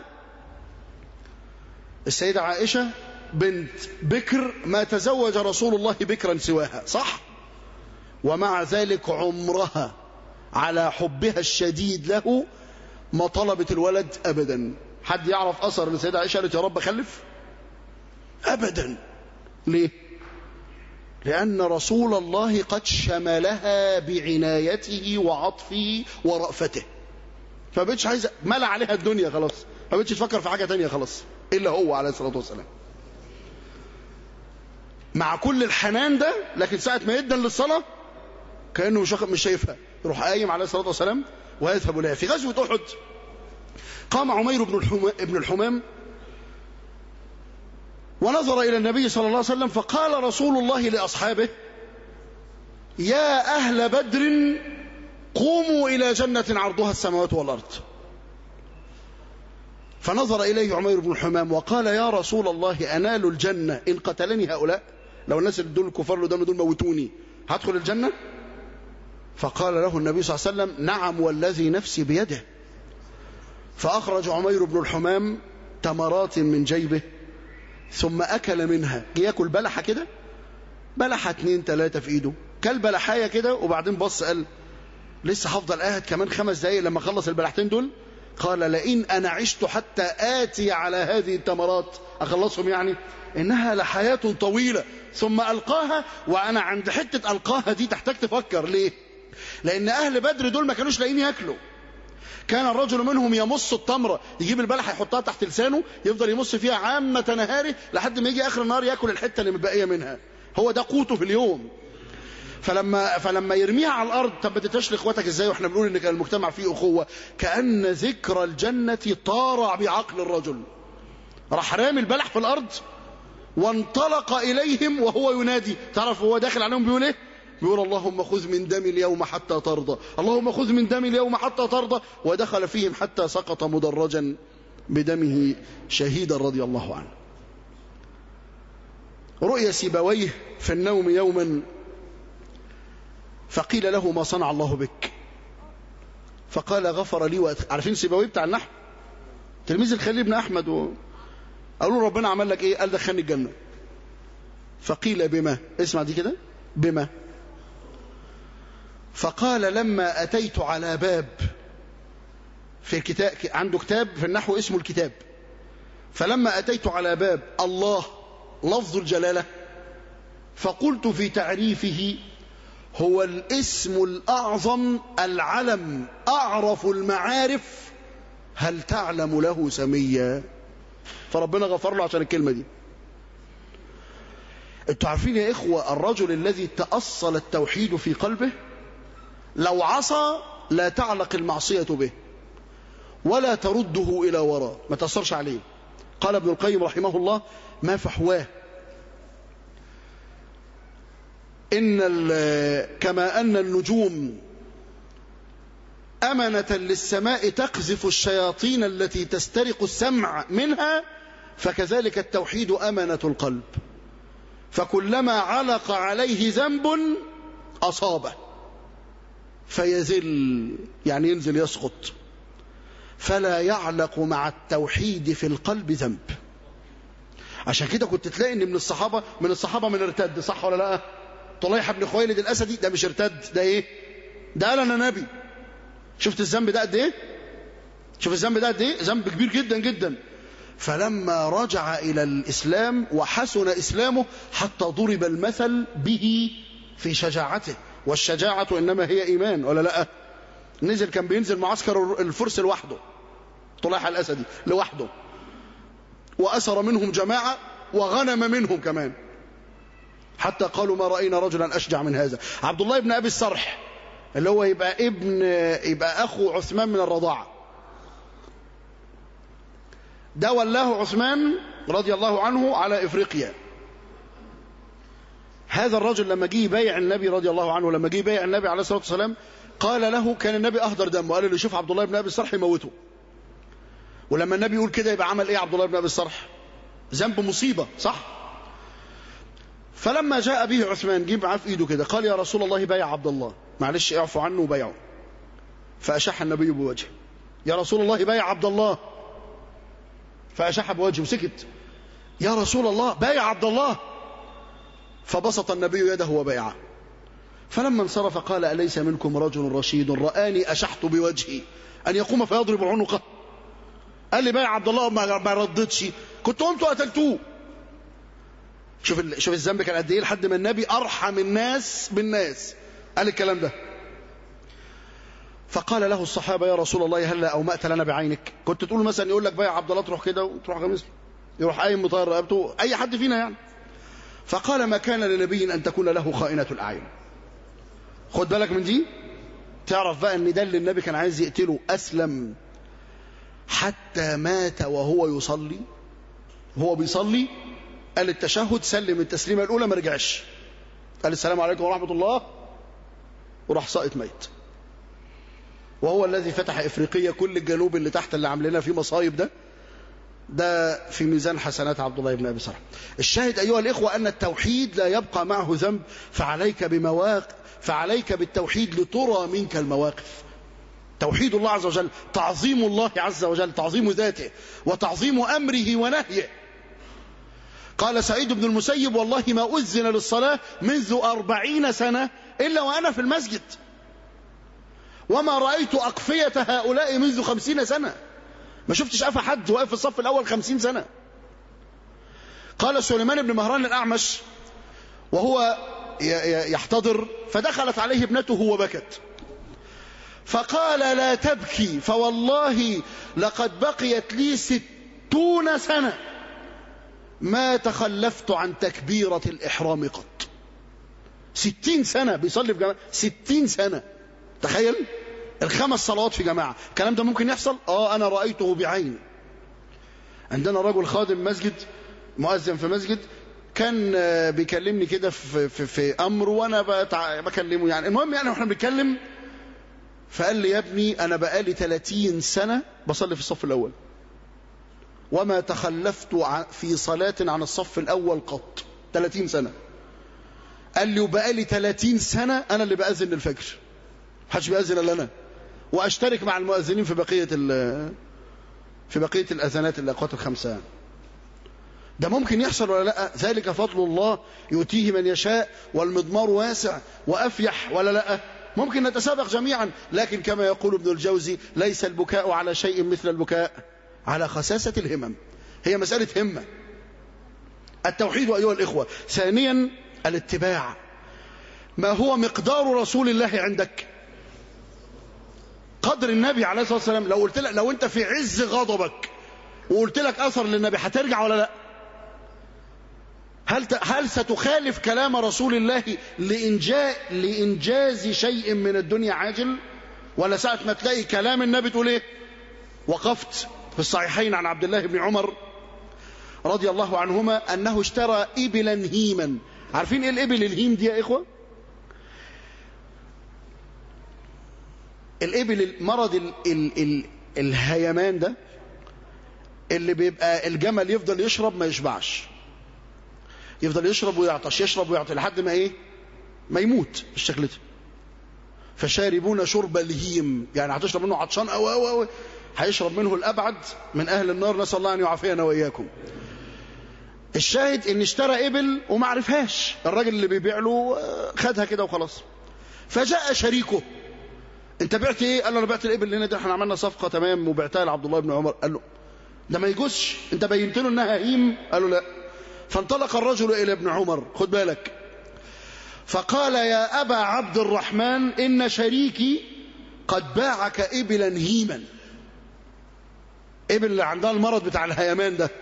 السيدة عائشة بنت بكر ما تزوج رسول الله بكرا سواها صح ومع ذلك عمرها على حبها الشديد له ما طلبت الولد أبدا حد يعرف أثر ان السيدة عائشة قالت يا رب خلف أبدا ليه لأن رسول الله قد شملها بعنايته وعطفه ورأفته فما بقتش عايزة ملى عليها الدنيا خلاص ما بقتش تفكر في حاجة تانية خلاص إلا هو عليه الصلاة والسلام مع كل الحنان ده لكن ساعة ما يدن للصلاة كأنه مش مش شايفها يروح قايم عليه الصلاة والسلام ويذهب لها في غزوة أحد قام عمير بن الحمام, ابن الحمام ونظر إلى النبي صلى الله عليه وسلم فقال رسول الله لأصحابه يا أهل بدر قوموا إلى جنة عرضها السماوات والأرض فنظر إليه عمير بن الحمام وقال يا رسول الله أنال الجنة إن قتلني هؤلاء لو الناس اللي دول الكفار اللي دول موتوني هدخل الجنة فقال له النبي صلى الله عليه وسلم نعم والذي نفسي بيده فأخرج عمير بن الحمام تمرات من جيبه ثم أكل منها ياكل بلحة كده بلحة اتنين تلاتة في ايده كل بلحاية كده وبعدين بص قال لسه هفضل قاعد كمان خمس دقايق لما اخلص البلحتين دول قال لئن أنا عشت حتى آتي على هذه التمرات أخلصهم يعني إنها لحياة طويلة ثم ألقاها وأنا عند حتة ألقاها دي تحتاج تفكر ليه لأن أهل بدر دول ما كانوش لاقيين ياكلوا كان الرجل منهم يمص التمرة يجيب البلحة يحطها تحت لسانه يفضل يمص فيها عامة نهاره لحد ما يجي آخر النهار ياكل الحتة اللي متبقية منها هو ده قوته في اليوم فلما فلما يرميها على الارض طب بتتش لاخواتك ازاي واحنا بنقول ان كان المجتمع فيه اخوه كان ذكر الجنه طارع بعقل الرجل راح رامي البلح في الارض وانطلق اليهم وهو ينادي تعرف هو داخل عليهم بيقول ايه بيقول اللهم خذ من دمي اليوم حتى ترضى اللهم خذ من دمي اليوم حتى ترضى ودخل فيهم حتى سقط مدرجا بدمه شهيدا رضي الله عنه رؤيا سيبويه في النوم يوما فقيل له ما صنع الله بك فقال غفر لي وأت... عارفين سيبويه بتاع النحو تلميذ الخليل بن أحمد و... قالوا له ربنا عمل لك ايه قال دخلني الجنة فقيل بما اسمع دي كده بما فقال لما أتيت على باب في كتاب عنده كتاب في النحو اسمه الكتاب فلما أتيت على باب الله لفظ الجلالة فقلت في تعريفه هو الاسم الأعظم العلم أعرف المعارف هل تعلم له سميا فربنا غفر له عشان الكلمة دي انتوا عارفين يا إخوة الرجل الذي تأصل التوحيد في قلبه لو عصى لا تعلق المعصية به ولا ترده إلى وراء ما تأثرش عليه قال ابن القيم رحمه الله ما فحواه إن كما أن النجوم أمنة للسماء تقذف الشياطين التي تسترق السمع منها فكذلك التوحيد أمنة القلب فكلما علق عليه ذنب أصابه فيزل يعني ينزل يسقط فلا يعلق مع التوحيد في القلب ذنب عشان كده كنت تلاقي ان من الصحابة من الصحابة من ارتد صح ولا لا طليحة بن خويلد الأسدي ده مش ارتد ده ايه ده قال انا نبي شفت الذنب ده قد ايه شوف الذنب ده قد ايه ذنب كبير جدا جدا فلما رجع إلى الإسلام وحسن إسلامه حتى ضرب المثل به في شجاعته والشجاعة إنما هي إيمان ولا لا نزل كان بينزل معسكر الفرس لوحده طليحة الأسدي لوحده وأسر منهم جماعة وغنم منهم كمان حتى قالوا ما رأينا رجلا أشجع من هذا عبد الله بن أبي السرح اللي هو يبقى ابن يبقى أخو عثمان من الرضاعة ده ولاه عثمان رضي الله عنه على إفريقيا هذا الرجل لما جه يبايع النبي رضي الله عنه لما جه يبايع النبي عليه الصلاة والسلام قال له كان النبي أهدر دمه قال له شوف عبد الله بن أبي الصرح يموته ولما النبي يقول كده يبقى عمل إيه عبد الله بن أبي الصرح ذنب مصيبة صح فلما جاء به عثمان جيب معاه في ايده كده قال يا رسول الله بايع عبد الله معلش اعفوا عنه وبايعه فأشح النبي بوجهه يا رسول الله بايع عبد الله فأشح بوجهه وسكت يا رسول الله بايع عبد الله فبسط النبي يده وبايعه فلما انصرف قال أليس منكم رجل رشيد رآني أشحت بوجهي أن يقوم فيضرب عنقه قال لي بايع عبد الله ما ردتش كنت قمت وقتلتوه شوف ال... شوف الذنب كان قد ايه لحد ما النبي ارحم الناس بالناس قال الكلام ده فقال له الصحابه يا رسول الله هلا اومأت لنا بعينك كنت تقول مثلا يقول لك بايع عبد الله تروح كده وتروح غمس يروح قايم مطير رقبته اي حد فينا يعني فقال ما كان لنبي ان تكون له خائنه الاعين خد بالك من دي تعرف بقى ان ده اللي النبي كان عايز يقتله اسلم حتى مات وهو يصلي هو بيصلي قال التشهد سلم التسليمه الاولى ما رجعش قال السلام عليكم ورحمه الله وراح ساقط ميت وهو الذي فتح إفريقيا كل الجنوب اللي تحت اللي عاملينها فيه مصايب ده ده في ميزان حسنات عبد الله بن أبي سرح الشاهد أيها الإخوة أن التوحيد لا يبقى معه ذنب فعليك بمواقف فعليك بالتوحيد لترى منك المواقف توحيد الله عز وجل تعظيم الله عز وجل تعظيم ذاته وتعظيم أمره ونهيه قال سعيد بن المسيب والله ما أذن للصلاة منذ أربعين سنة إلا وأنا في المسجد وما رأيت أقفية هؤلاء منذ خمسين سنة ما شفتش أفا حد واقف في الصف الأول خمسين سنة قال سليمان بن مهران الأعمش وهو يحتضر فدخلت عليه ابنته وبكت فقال لا تبكي فوالله لقد بقيت لي ستون سنة ما تخلفت عن تكبيرة الإحرام قط ستين سنة بيصلي في جماعة ستين سنة تخيل الخمس صلوات في جماعة الكلام ده ممكن يحصل اه انا رأيته بعيني عندنا رجل خادم مسجد مؤذن في مسجد كان بيكلمني كده في, في, في امر وانا بكلمه يعني المهم يعني واحنا بنتكلم فقال لي يا ابني انا بقالي 30 سنة بصلي في الصف الاول وما تخلفت في صلاة عن الصف الاول قط 30 سنة قال لي وبقالي 30 سنة انا اللي بأذن الفجر محدش بيأذن الا انا واشترك مع المؤذنين في بقية في بقية الاذانات الاوقات الخمسة ده ممكن يحصل ولا لا ذلك فضل الله يؤتيه من يشاء والمضمار واسع وافيح ولا لا ممكن نتسابق جميعا لكن كما يقول ابن الجوزي ليس البكاء على شيء مثل البكاء على خساسة الهمم هي مسألة همة التوحيد أيها الإخوة ثانيا الاتباع ما هو مقدار رسول الله عندك قدر النبي عليه الصلاة والسلام لو قلت لك لو انت في عز غضبك وقلت لك أثر للنبي هترجع ولا لا هل هل ستخالف كلام رسول الله لإنجاء لإنجاز شيء من الدنيا عاجل ولا ساعة ما تلاقي كلام النبي تقول ايه وقفت في الصحيحين عن عبد الله بن عمر رضي الله عنهما أنه اشترى إبلا هيما عارفين ايه الإبل الهيم دي يا إخوة الإبل مرض ال ال ال الهيمان ده اللي بيبقى الجمل يفضل يشرب ما يشبعش يفضل يشرب ويعطش يشرب ويعطش لحد ما ايه ما يموت بالشكل ده فشاربون شرب الهيم يعني هتشرب منه عطشان او او او هيشرب منه الابعد من اهل النار نسال الله ان يعافينا واياكم الشاهد ان اشترى ابل وما عرفهاش الراجل اللي بيبيع له خدها كده وخلاص فجاء شريكه انت بعت ايه قال له انا بعت الابل اللي هنا دي احنا عملنا صفقه تمام وبعتها لعبد الله بن عمر قال له ده ما يجوزش انت بينت له انها هيم قال له لا فانطلق الرجل الى ابن عمر خد بالك فقال يا ابا عبد الرحمن ان شريكي قد باعك ابلا هيما ابل اللي عندها المرض بتاع الهيمان ده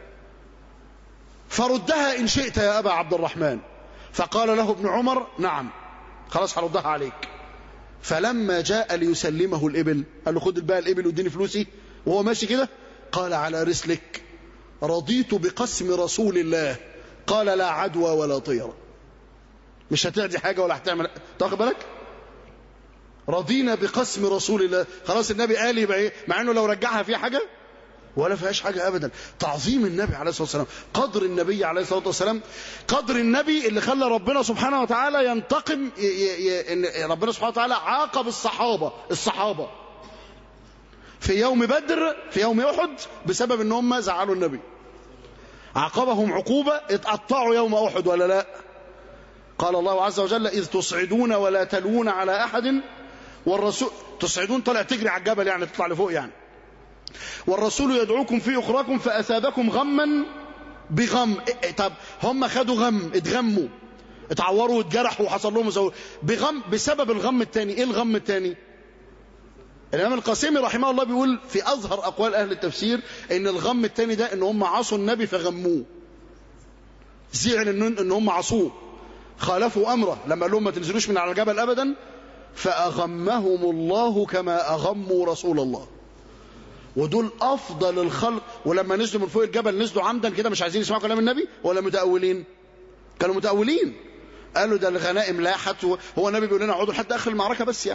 فردها ان شئت يا ابا عبد الرحمن فقال له ابن عمر نعم خلاص هردها عليك فلما جاء ليسلمه الإبل قال له خد بقى الإبل واديني فلوسي وهو ماشي كده قال على رسلك رضيت بقسم رسول الله قال لا عدوى ولا طيرة مش هتعدي حاجة ولا هتعمل تاخد بالك رضينا بقسم رسول الله خلاص النبي قال يبقى ايه مع انه لو رجعها فيها حاجة ولا فيهاش حاجة أبدا تعظيم النبي عليه الصلاة والسلام قدر النبي عليه الصلاة والسلام قدر النبي اللي خلى ربنا سبحانه وتعالى ينتقم ي ي إن ربنا سبحانه وتعالى عاقب الصحابة الصحابة في يوم بدر في يوم أحد بسبب ان هم زعلوا النبي عاقبهم عقوبة اتقطعوا يوم أحد ولا لا قال الله عز وجل إذ تصعدون ولا تلوون على أحد والرسول تصعدون طلع تجري على الجبل يعني تطلع لفوق يعني والرسول يدعوكم في أخراكم فأثابكم غما بغم طب هم خدوا غم اتغموا اتعوروا واتجرحوا وحصل لهم زور بغم بسبب الغم الثاني ايه الغم الثاني الامام القاسمي رحمه الله بيقول في اظهر اقوال اهل التفسير ان الغم الثاني ده ان هم عصوا النبي فغموه زعل ان ان هم عصوه خالفوا امره لما قال لهم ما تنزلوش من على الجبل ابدا فاغمهم الله كما اغموا رسول الله ودول افضل الخلق ولما نزلوا من فوق الجبل نزلوا عمدا كده مش عايزين يسمعوا كلام النبي ولا متاولين كانوا متاولين قالوا ده الغنائم لاحت هو النبي بيقول لنا اقعدوا لحد اخر المعركه بس يعني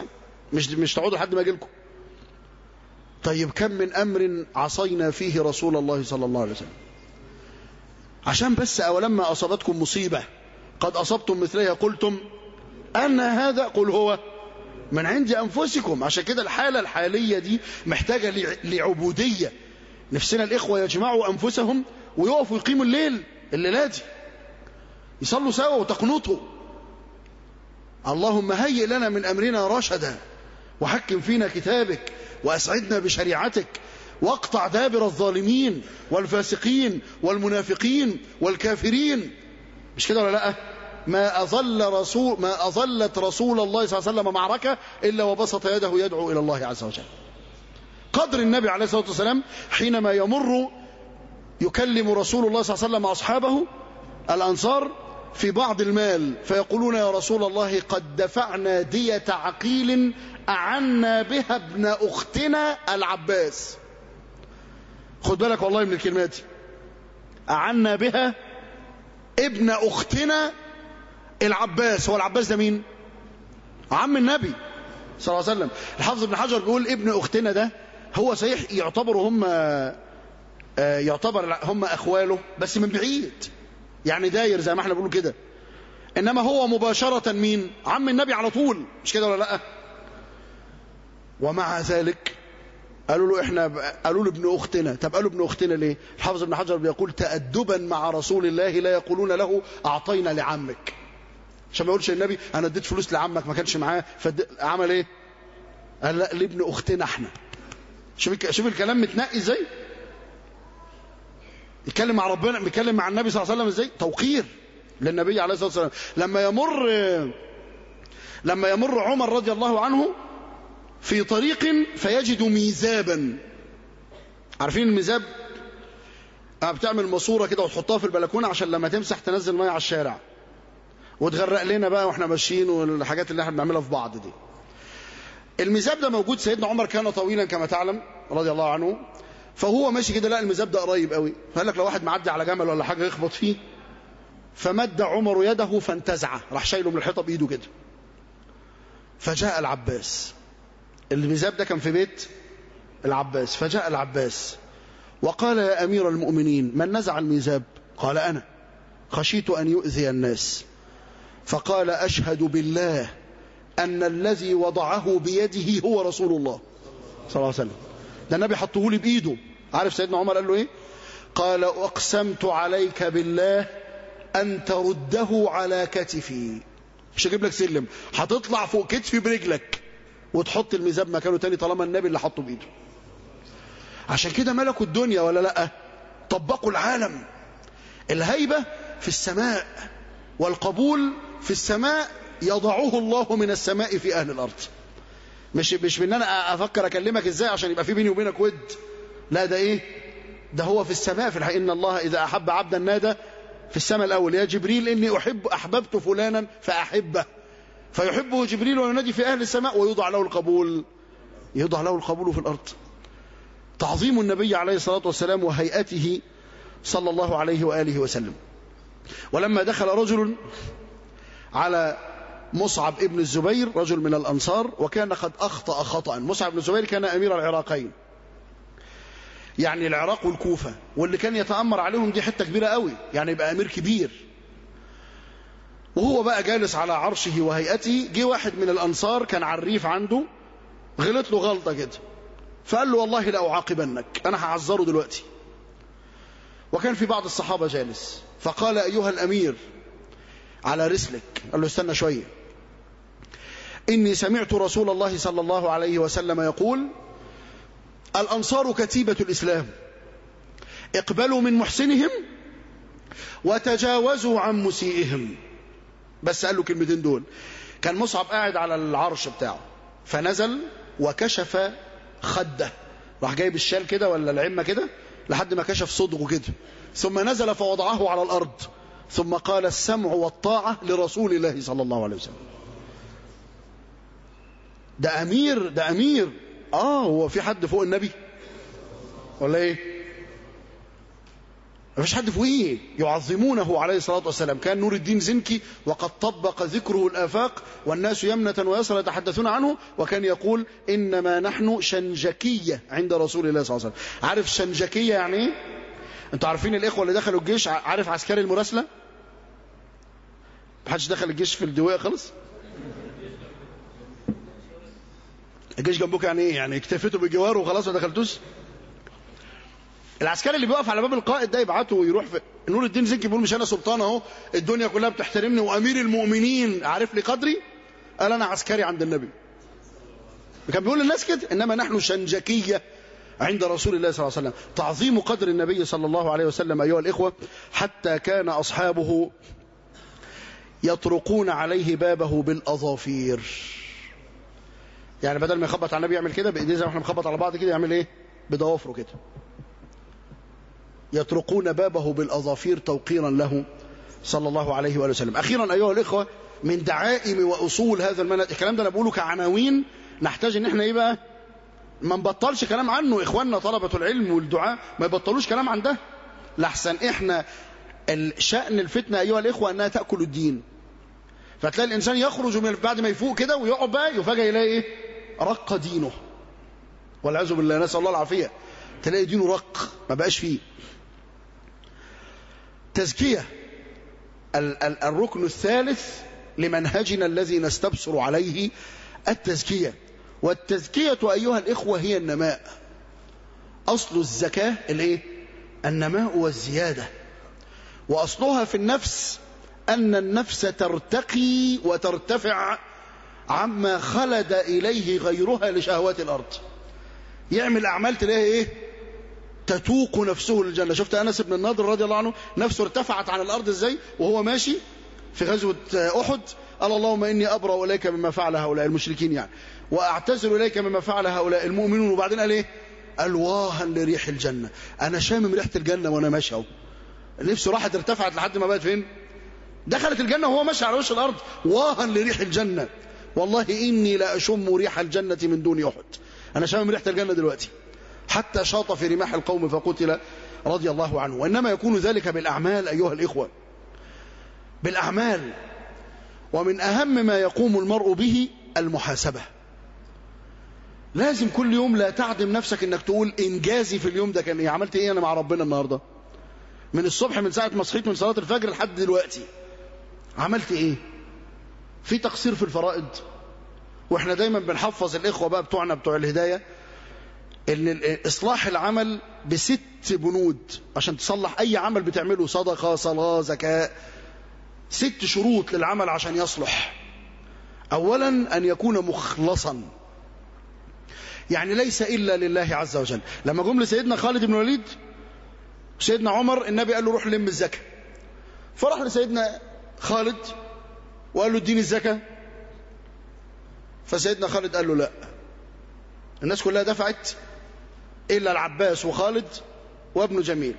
مش مش تقعدوا لحد ما اجي لكم طيب كم من امر عصينا فيه رسول الله صلى الله عليه وسلم عشان بس اولما اصابتكم مصيبه قد اصبتم مثلها قلتم ان هذا قل هو من عند انفسكم عشان كده الحاله الحاليه دي محتاجه لعبوديه نفسنا الاخوه يجمعوا انفسهم ويقفوا يقيموا الليل الليله دي يصلوا سوا وتقنطوا اللهم هيئ لنا من امرنا رشدا وحكم فينا كتابك واسعدنا بشريعتك واقطع دابر الظالمين والفاسقين والمنافقين والكافرين مش كده ولا لا ما أظل رسول ما أظلت رسول الله صلى الله عليه وسلم معركة إلا وبسط يده يدعو إلى الله عز وجل قدر النبي عليه الصلاة والسلام حينما يمر يكلم رسول الله صلى الله عليه وسلم أصحابه الأنصار في بعض المال فيقولون يا رسول الله قد دفعنا دية عقيل أعنا بها ابن أختنا العباس خد بالك والله من الكلمات دي أعنا بها ابن أختنا العباس هو العباس ده مين عم النبي صلى الله عليه وسلم الحافظ ابن حجر بيقول ابن أختنا ده هو صحيح يعتبروا هم يعتبر هم أخواله بس من بعيد يعني داير زي ما احنا بنقول كده إنما هو مباشرة مين عم النبي على طول مش كده ولا لا ومع ذلك قالوا له احنا قالوا له ابن اختنا طب قالوا ابن اختنا ليه الحافظ ابن حجر بيقول تأدبا مع رسول الله لا يقولون له اعطينا لعمك عشان ما يقولش النبي انا اديت فلوس لعمك ما كانش معاه فعمل ايه قال لا لابن اختنا احنا شوف شوف الكلام متنقي ازاي يتكلم مع ربنا بيتكلم مع النبي صلى الله عليه وسلم ازاي توقير للنبي عليه الصلاه والسلام لما يمر لما يمر عمر رضي الله عنه في طريق فيجد ميزابا عارفين الميزاب بتعمل ماسوره كده وتحطها في البلكونه عشان لما تمسح تنزل ميه على الشارع وتغرق لنا بقى واحنا ماشيين والحاجات اللي احنا بنعملها في بعض دي الميزاب ده موجود سيدنا عمر كان طويلا كما تعلم رضي الله عنه فهو ماشي كده لقى الميزاب ده قريب قوي فقال لك لو واحد معدي على جمل ولا حاجه يخبط فيه فمد عمر يده فانتزعه راح شايله من الحيطه بايده كده فجاء العباس الميزاب ده كان في بيت العباس فجاء العباس وقال يا أمير المؤمنين من نزع الميزاب قال أنا خشيت أن يؤذي الناس فقال أشهد بالله أن الذي وضعه بيده هو رسول الله صلى الله عليه وسلم ده النبي حطه لي بإيده عارف سيدنا عمر قال له إيه قال أقسمت عليك بالله أن ترده على كتفي مش هجيب لك سلم هتطلع فوق كتفي برجلك وتحط الميزاب مكانه تاني طالما النبي اللي حطه بايده عشان كده ملكوا الدنيا ولا لا طبقوا العالم الهيبة في السماء والقبول في السماء يضعه الله من السماء في أهل الأرض مش مش من انا افكر اكلمك ازاي عشان يبقى في بيني وبينك ود لا ده ايه ده هو في السماء في الحقيقه ان الله اذا احب عبدا نادى في السماء الاول يا جبريل اني احب احببت فلانا فاحبه فيحبه جبريل وينادي في أهل السماء ويوضع له القبول يوضع له القبول في الأرض تعظيم النبي عليه الصلاة والسلام وهيئته صلى الله عليه وآله وسلم ولما دخل رجل على مصعب ابن الزبير رجل من الأنصار وكان قد أخطأ خطأ مصعب بن الزبير كان أمير العراقين يعني العراق والكوفة واللي كان يتأمر عليهم دي حتة كبيرة قوي يعني يبقى أمير كبير وهو بقى جالس على عرشه وهيئته جه واحد من الأنصار كان عريف عنده غلط له غلطة كده فقال له والله لأعاقبنك أنا هعذره دلوقتي وكان في بعض الصحابة جالس فقال أيها الأمير على رسلك قال له استنى شوية إني سمعت رسول الله صلى الله عليه وسلم يقول الأنصار كتيبة الإسلام اقبلوا من محسنهم وتجاوزوا عن مسيئهم بس قال له كلمتين دول كان مصعب قاعد على العرش بتاعه فنزل وكشف خده راح جايب الشال كده ولا العمة كده لحد ما كشف صدغه كده ثم نزل فوضعه على الأرض ثم قال السمع والطاعة لرسول الله صلى الله عليه وسلم ده أمير ده أمير آه هو في حد فوق النبي ولا إيه ما فيش حد فوقيه يعظمونه عليه الصلاة والسلام كان نور الدين زنكي وقد طبق ذكره الآفاق والناس يمنة ويسرى يتحدثون عنه وكان يقول إنما نحن شنجكية عند رسول الله صلى الله عليه وسلم عارف شنجكية يعني ايه انتوا عارفين الإخوة اللي دخلوا الجيش عارف عسكري المراسلة محدش دخل الجيش في الدواء خلص الجيش جنبك يعني ايه يعني اكتفيتوا بالجوار وخلاص ما دخلتوش العسكري اللي بيقف على باب القائد ده يبعته ويروح في نور الدين زكي بيقول مش انا سلطان اهو الدنيا كلها بتحترمني وامير المؤمنين عارف لي قدري قال انا عسكري عند النبي كان بيقول للناس كده انما نحن شنجكيه عند رسول الله صلى الله عليه وسلم تعظيم قدر النبي صلى الله عليه وسلم ايها الاخوه حتى كان اصحابه يطرقون عليه بابه بالاظافير يعني بدل ما يخبط على النبي يعمل كده بايديه زي ما احنا بنخبط على بعض كده يعمل ايه بضوافره كده يطرقون بابه بالأظافير توقيرا له صلى الله عليه وآله وسلم أخيرا أيها الإخوة من دعائم وأصول هذا المنهج الكلام ده أنا بقوله كعناوين نحتاج ان احنا ايه بقى ما نبطلش كلام عنه اخواننا طلبة العلم والدعاء ما يبطلوش كلام عن ده لحسن احنا شأن الفتنة ايها الاخوة انها تأكل الدين فتلاقي الانسان يخرج من بعد ما يفوق كده ويقعد بقى يفاجئ يلاقي ايه رق دينه والعياذ بالله نسأل الله العافية تلاقي دينه رق ما بقاش فيه تزكية الركن الثالث لمنهجنا الذي نستبصر عليه التزكية والتزكية أيها الإخوة هي النماء أصل الزكاة الايه النماء والزيادة وأصلها في النفس أن النفس ترتقي وترتفع عما خلد إليه غيرها لشهوات الأرض يعمل أعمال تلاقيه إيه تتوق نفسه للجنة شفت أنس بن النضر رضي الله عنه نفسه ارتفعت عن الأرض إزاي وهو ماشي في غزوة أحد قال اللهم إني أبرأ إليك مما فعل هؤلاء المشركين يعني وأعتذر إليك مما فعل هؤلاء المؤمنون وبعدين قال إيه ألواها لريح الجنة أنا شامم ريحة الجنة وأنا ماشي أهو نفسه راحت ارتفعت لحد ما بقت فين دخلت الجنة وهو ماشي على وش الأرض واها لريح الجنة والله إني لا أشم ريح الجنة من دون أحد أنا شامم ريحة الجنة دلوقتي حتى شاط في رماح القوم فقتل رضي الله عنه وإنما يكون ذلك بالأعمال أيها الإخوة بالأعمال ومن أهم ما يقوم المرء به المحاسبة لازم كل يوم لا تعدم نفسك انك تقول انجازي في اليوم ده كان ايه عملت ايه انا مع ربنا النهارده من الصبح من ساعه ما صحيت من صلاه الفجر لحد دلوقتي عملت ايه في تقصير في الفرائض واحنا دايما بنحفظ الاخوه بقى بتوعنا بتوع الهدايه ان اصلاح العمل بست بنود عشان تصلح اي عمل بتعمله صدقه صلاه زكاه ست شروط للعمل عشان يصلح اولا ان يكون مخلصا يعني ليس الا لله عز وجل لما جم لسيدنا خالد بن الوليد سيدنا عمر النبي قال له روح لم الزكاه فراح لسيدنا خالد وقال له اديني الزكاه فسيدنا خالد قال له لا الناس كلها دفعت إلا العباس وخالد وابن جميل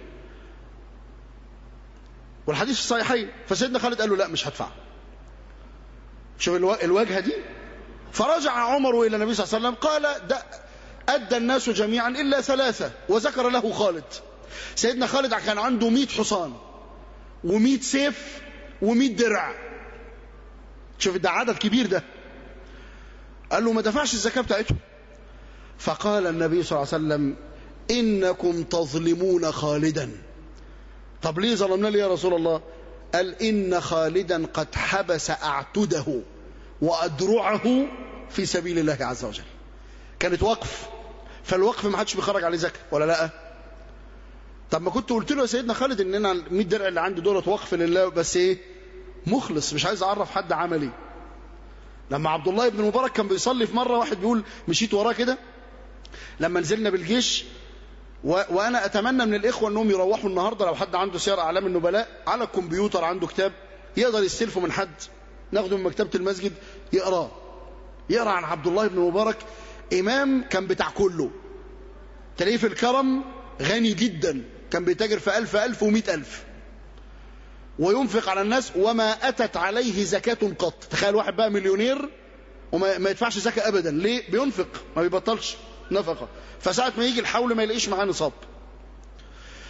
والحديث في الصحيحين فسيدنا خالد قال له لا مش هدفع شوف الواجهة دي فرجع عمر إلى النبي صلى الله عليه وسلم قال أدى الناس جميعا إلا ثلاثة وذكر له خالد سيدنا خالد كان عنده مئة حصان ومئة سيف ومئة درع شوف ده عدد كبير ده قال له ما دفعش الزكاة بتاعتهم فقال النبي صلى الله عليه وسلم إنكم تظلمون خالدا طب ليه ظلمنا لي يا رسول الله قال إن خالدا قد حبس أعتده وأدرعه في سبيل الله عز وجل كانت وقف فالوقف ما حدش بيخرج عليه زكاة ولا لا طب ما كنت قلت له يا سيدنا خالد ان انا 100 درع اللي عندي دولت وقف لله بس ايه مخلص مش عايز اعرف حد عملي لما عبد الله بن مبارك كان بيصلي في مره واحد بيقول مشيت وراه كده لما نزلنا بالجيش و... وانا اتمنى من الاخوه انهم يروحوا النهارده لو حد عنده سير اعلام النبلاء على الكمبيوتر عنده كتاب يقدر يستلفه من حد ناخده من مكتبه المسجد يقراه يقرا عن عبد الله بن مبارك امام كان بتاع كله تلاقيه في الكرم غني جدا كان بيتاجر في ألف ألف ومئة ألف وينفق على الناس وما أتت عليه زكاة قط تخيل واحد بقى مليونير وما ما يدفعش زكاة أبدا ليه بينفق ما بيبطلش نفقة فساعة ما يجي الحول ما يلاقيش معاه نصاب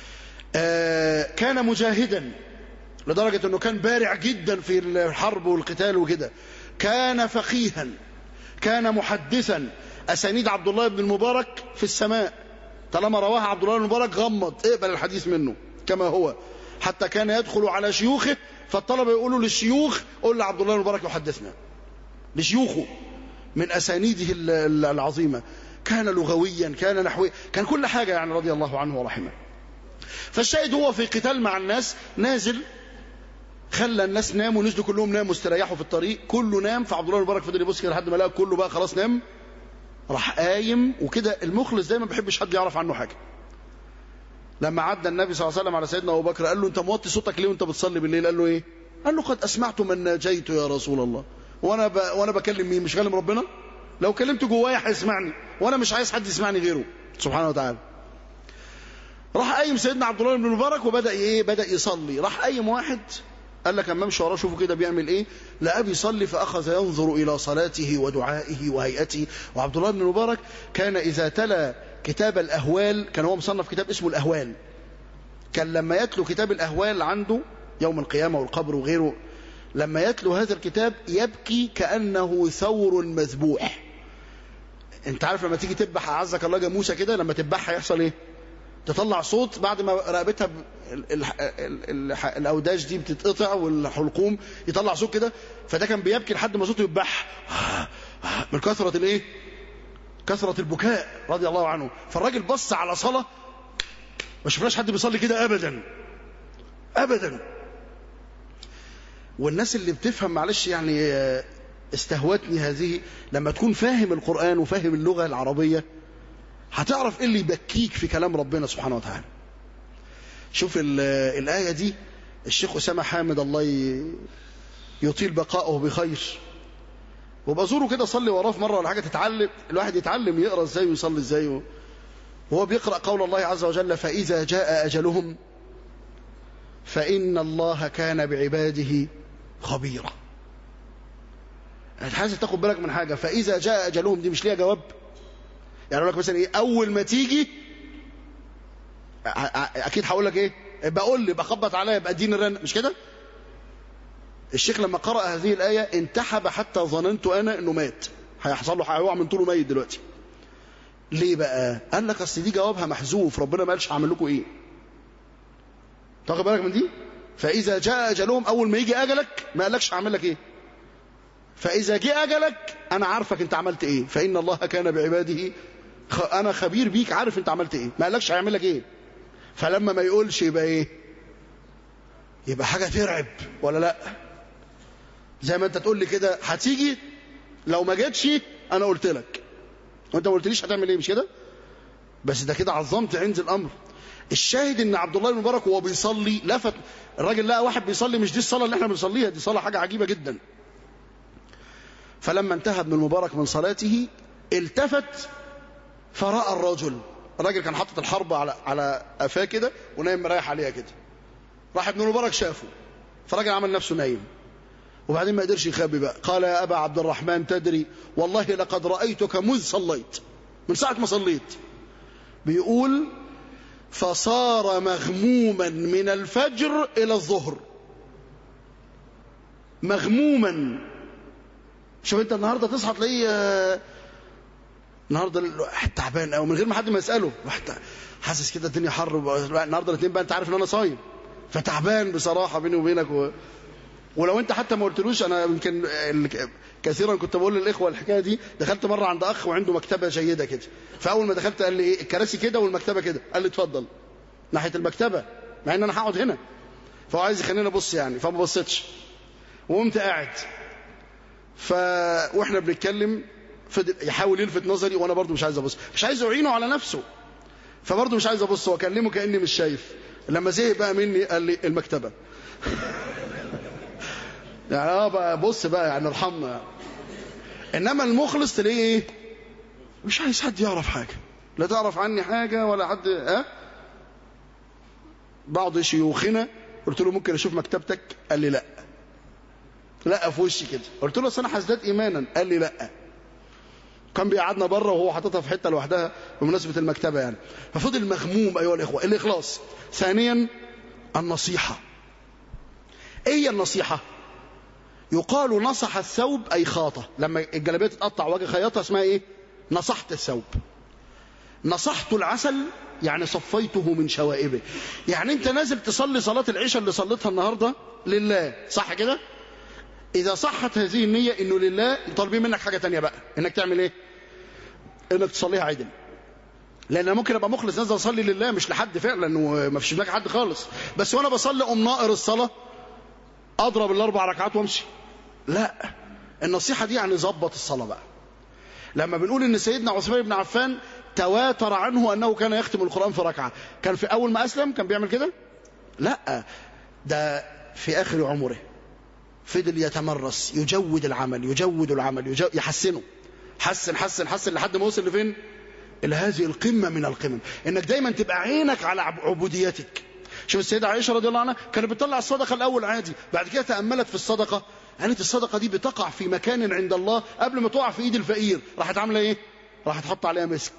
آه كان مجاهدا لدرجة أنه كان بارع جدا في الحرب والقتال وكده كان فقيها كان محدثا أسانيد عبد الله بن المبارك في السماء طالما رواها عبد الله بن المبارك غمض اقبل الحديث منه كما هو حتى كان يدخل على شيوخه فالطلبة يقولوا للشيوخ قول لعبد الله بن المبارك يحدثنا لشيوخه من أسانيده العظيمة كان لغويا كان نحويا كان كل حاجة يعني رضي الله عنه ورحمه فالشاهد هو في قتال مع الناس نازل خلى الناس ناموا نزلوا كلهم ناموا استريحوا في الطريق كله نام فعبد الله المبارك فضل يبص كده لحد ما لقى كله بقى خلاص نام راح قايم وكده المخلص دايما ما بيحبش حد يعرف عنه حاجه لما عدى النبي صلى الله عليه وسلم على سيدنا ابو بكر قال له انت موطي صوتك ليه وانت بتصلي بالليل قال له ايه قال له قد اسمعت من ناجيت يا رسول الله وانا ب... وانا بكلم مين مش كلم ربنا لو كلمت جوايا هيسمعني وانا مش عايز حد يسمعني غيره سبحانه وتعالى راح قايم سيدنا عبد الله بن المبارك وبدا ايه بدا يصلي راح قايم واحد قال لك اما امشي وراه شوفوا كده بيعمل ايه لقاه بيصلي فاخذ ينظر الى صلاته ودعائه وهيئته وعبد الله بن المبارك كان اذا تلا كتاب الاهوال كان هو مصنف كتاب اسمه الاهوال كان لما يتلو كتاب الاهوال عنده يوم القيامه والقبر وغيره لما يتلو هذا الكتاب يبكي كانه ثور مذبوح انت عارف لما تيجي تذبح اعزك الله جاموسه كده لما تذبحها يحصل ايه تطلع صوت بعد ما رقبتها ب... ال... ال... ال... الاوداج دي بتتقطع والحلقوم يطلع صوت كده فده كان بيبكي لحد ما صوته يبح من كثرة الايه كثرة البكاء رضي الله عنه فالراجل بص على صلاة ما شفناش حد بيصلي كده ابدا ابدا والناس اللي بتفهم معلش يعني استهوتني هذه لما تكون فاهم القرآن وفاهم اللغة العربية هتعرف ايه اللي يبكيك في كلام ربنا سبحانه وتعالى شوف الآية دي الشيخ أسامة حامد الله يطيل بقاؤه بخير وبزوره كده صلي وراه في مرة ولا حاجة تتعلم الواحد يتعلم يقرأ ازاي ويصلي ازاي وهو بيقرأ قول الله عز وجل فإذا جاء أجلهم فإن الله كان بعباده خبيرا انت عايز تاخد بالك من حاجة فإذا جاء أجلهم دي مش ليها جواب يعني اقول لك مثلا ايه اول ما تيجي اكيد هقول لك ايه بقول لي بخبط عليا يبقى اديني الرن مش كده الشيخ لما قرأ هذه الآية انتحب حتى ظننت أنا أنه مات هيحصل له هيقع من طوله ميت دلوقتي ليه بقى قال لك أصل دي جوابها محذوف ربنا ما قالش هعمل لكم إيه تاخد بالك من دي فإذا جاء أجلهم أول ما يجي أجلك ما قالكش هعمل لك إيه فإذا جاء أجلك أنا عارفك أنت عملت إيه فإن الله كان بعباده انا خبير بيك عارف انت عملت ايه ما قالكش هيعمل لك ايه فلما ما يقولش يبقى ايه يبقى حاجه ترعب ولا لا زي ما انت تقول لي كده هتيجي لو ما جتش انا قلت لك وانت ما قلتليش هتعمل ايه مش كده بس ده كده عظمت عند الامر الشاهد ان عبد الله بن مبارك وهو بيصلي لفت الراجل لقى واحد بيصلي مش دي الصلاه اللي احنا بنصليها دي صلاه حاجه عجيبه جدا فلما انتهى ابن المبارك من صلاته التفت فراى الرجل الراجل كان حاطط الحرب على على قفاه كده ونايم مريح عليها كده راح ابن المبارك شافه فالراجل عمل نفسه نايم وبعدين ما قدرش يخبي بقى قال يا ابا عبد الرحمن تدري والله لقد رايتك مذ صليت من ساعه ما صليت بيقول فصار مغموما من الفجر الى الظهر مغموما شوف انت النهارده تصحى تلاقيه النهارده الواحد تعبان قوي من غير ما حد ما يساله واحد حاسس كده الدنيا حر النهارده الاثنين بقى انت عارف ان انا صايم فتعبان بصراحه بيني وبينك و... ولو انت حتى ما قلتلوش انا يمكن كثيرا كنت بقول للاخوه الحكايه دي دخلت مره عند اخ وعنده مكتبه جيده كده فاول ما دخلت قال لي ايه الكراسي كده والمكتبه كده قال لي اتفضل ناحيه المكتبه مع ان انا هقعد هنا فهو عايز يخليني ابص يعني فما بصيتش وقمت قاعد ف واحنا بنتكلم فضل يحاول يلفت نظري وانا برضو مش عايز ابص مش عايز اعينه على نفسه فبرضو مش عايز ابص واكلمه كاني مش شايف لما زهق بقى مني قال لي المكتبه يعني اه بقى بص بقى يعني ارحمنا يعني. انما المخلص تلاقيه ايه مش عايز حد يعرف حاجه لا تعرف عني حاجه ولا حد اه بعض شيوخنا قلت له ممكن اشوف مكتبتك قال لي لا لا في وشي كده قلت له اصل انا هزداد ايمانا قال لي لا كان بيقعدنا بره وهو حاططها في حته لوحدها بمناسبه المكتبه يعني ففضل مغموم ايها الاخوه الاخلاص ثانيا النصيحه ايه هي النصيحه يقال نصح الثوب اي خاطه لما الجلابيه تتقطع واجي خياطه اسمها ايه نصحت الثوب نصحت العسل يعني صفيته من شوائبه يعني انت نازل تصلي صلاه العشاء اللي صليتها النهارده لله صح كده إذا صحت هذه النية إنه لله طالبين منك حاجة تانية بقى إنك تعمل إيه إنك تصليها عدل لأن أنا ممكن أبقى مخلص نازل أصلي لله مش لحد فعلا وما فيش دماغي حد خالص بس وأنا بصلي أقوم ناقر الصلاة أضرب الأربع ركعات وأمشي لا النصيحة دي يعني ظبط الصلاة بقى لما بنقول إن سيدنا عثمان بن عفان تواتر عنه أنه كان يختم القرآن في ركعة كان في أول ما أسلم كان بيعمل كده لا ده في آخر عمره فضل يتمرس يجود العمل يجود العمل يجود يحسنه حسن حسن حسن لحد ما وصل لفين الى هذه القمه من القمم انك دايما تبقى عينك على عبوديتك شوف السيده عائشه رضي الله عنها كانت بتطلع الصدقه الاول عادي بعد كده تاملت في الصدقه قالت الصدقه دي بتقع في مكان عند الله قبل ما تقع في ايد الفقير راحت عامله ايه راحت تحط عليها مسك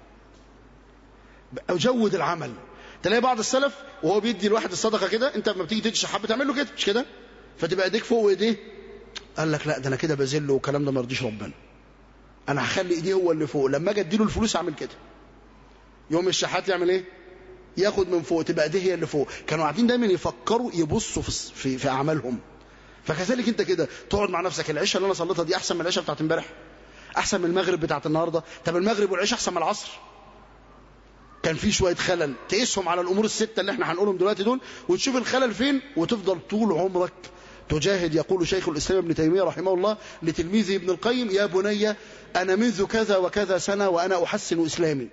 اجود العمل تلاقي بعض السلف وهو بيدي الواحد الصدقه كده انت لما بتيجي تدي حبه تعمل له كده مش كده فتبقى ايديك فوق ايديه قال لك لا ده انا كده بذله والكلام ده ما يرضيش ربنا انا هخلي ايديه هو اللي فوق لما اجي اديله الفلوس اعمل كده يوم الشحات يعمل ايه ياخد من فوق تبقى ايديه هي اللي فوق كانوا قاعدين دايما يفكروا يبصوا في في, في اعمالهم فكذلك انت كده تقعد مع نفسك العشاء اللي انا صليتها دي احسن من العشاء بتاعت امبارح احسن من المغرب بتاعت النهارده طب المغرب والعشاء احسن من العصر كان في شويه خلل تقيسهم على الامور السته اللي احنا هنقولهم دلوقتي دول وتشوف الخلل فين وتفضل طول عمرك تجاهد يقول شيخ الإسلام ابن تيمية رحمه الله لتلميذه ابن القيم يا بني أنا منذ كذا وكذا سنة وأنا أحسن إسلامي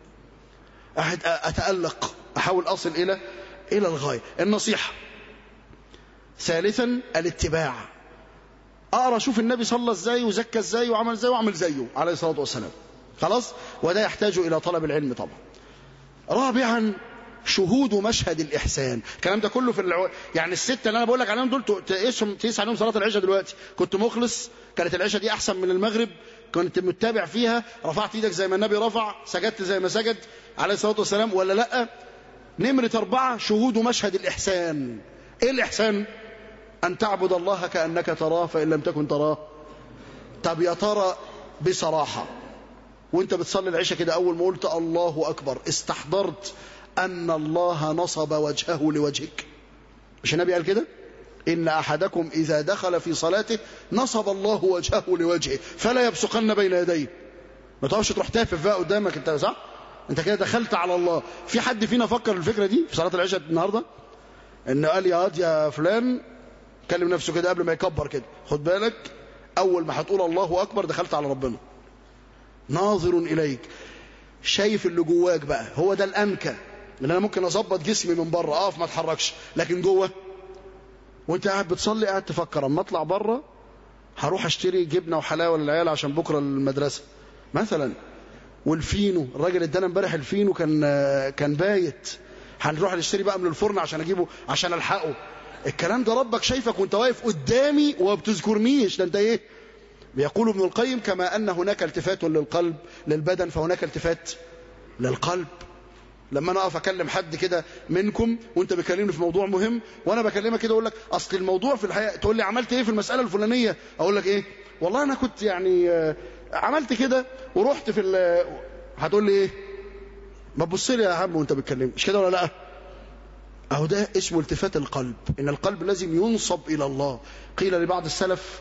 أتألق أحاول أصل إلى إلى الغاية النصيحة ثالثا الاتباع أقرأ أشوف النبي صلى ازاي وزكى ازاي وعمل ازاي وعمل زيه عليه الصلاة والسلام خلاص وده يحتاج إلى طلب العلم طبعا رابعا شهود مشهد الإحسان الكلام ده كله في العو... يعني الستة اللي أنا بقول لك عليهم دول تقيسهم تقيس عليهم صلاة العشاء دلوقتي كنت مخلص كانت العشاء دي أحسن من المغرب كنت متابع فيها رفعت ايدك زي ما النبي رفع سجدت زي ما سجد عليه الصلاة والسلام ولا لا نمرة أربعة شهود مشهد الإحسان إيه الإحسان أن تعبد الله كأنك تراه فإن لم تكن تراه طب يا ترى بصراحة وانت بتصلي العشاء كده أول ما قلت الله أكبر استحضرت أن الله نصب وجهه لوجهك مش النبي قال كده إن أحدكم إذا دخل في صلاته نصب الله وجهه لوجهه فلا يبصقن بين يديه ما تقفش تروح تافف بقى قدامك انت صح انت كده دخلت على الله في حد فينا فكر الفكرة دي في صلاة العشاء النهاردة ان قال يا هاد يا فلان كلم نفسه كده قبل ما يكبر كده خد بالك اول ما هتقول الله اكبر دخلت على ربنا ناظر اليك شايف اللي جواك بقى هو ده الانكى ان انا ممكن اظبط جسمي من بره اقف ما اتحركش لكن جوه وانت قاعد بتصلي قاعد تفكر اما اطلع بره هروح اشتري جبنه وحلاوه للعيال عشان بكره المدرسه مثلا والفينو الراجل ادانا امبارح الفينو كان كان بايت هنروح نشتري بقى من الفرن عشان اجيبه عشان الحقه الكلام ده ربك شايفك وانت واقف قدامي وما بتذكرنيش ده انت ايه بيقول ابن القيم كما ان هناك التفات للقلب للبدن فهناك التفات للقلب لما انا اقف اكلم حد كده منكم وانت بتكلمني في موضوع مهم وانا بكلمك كده اقول لك اصل الموضوع في الحقيقه تقول لي عملت ايه في المساله الفلانيه اقول لك ايه والله انا كنت يعني عملت كده ورحت في هتقول لي ايه ما تبص لي يا عم وانت بتكلمني مش كده ولا لا اهو ده اسمه التفات القلب ان القلب لازم ينصب الى الله قيل لبعض السلف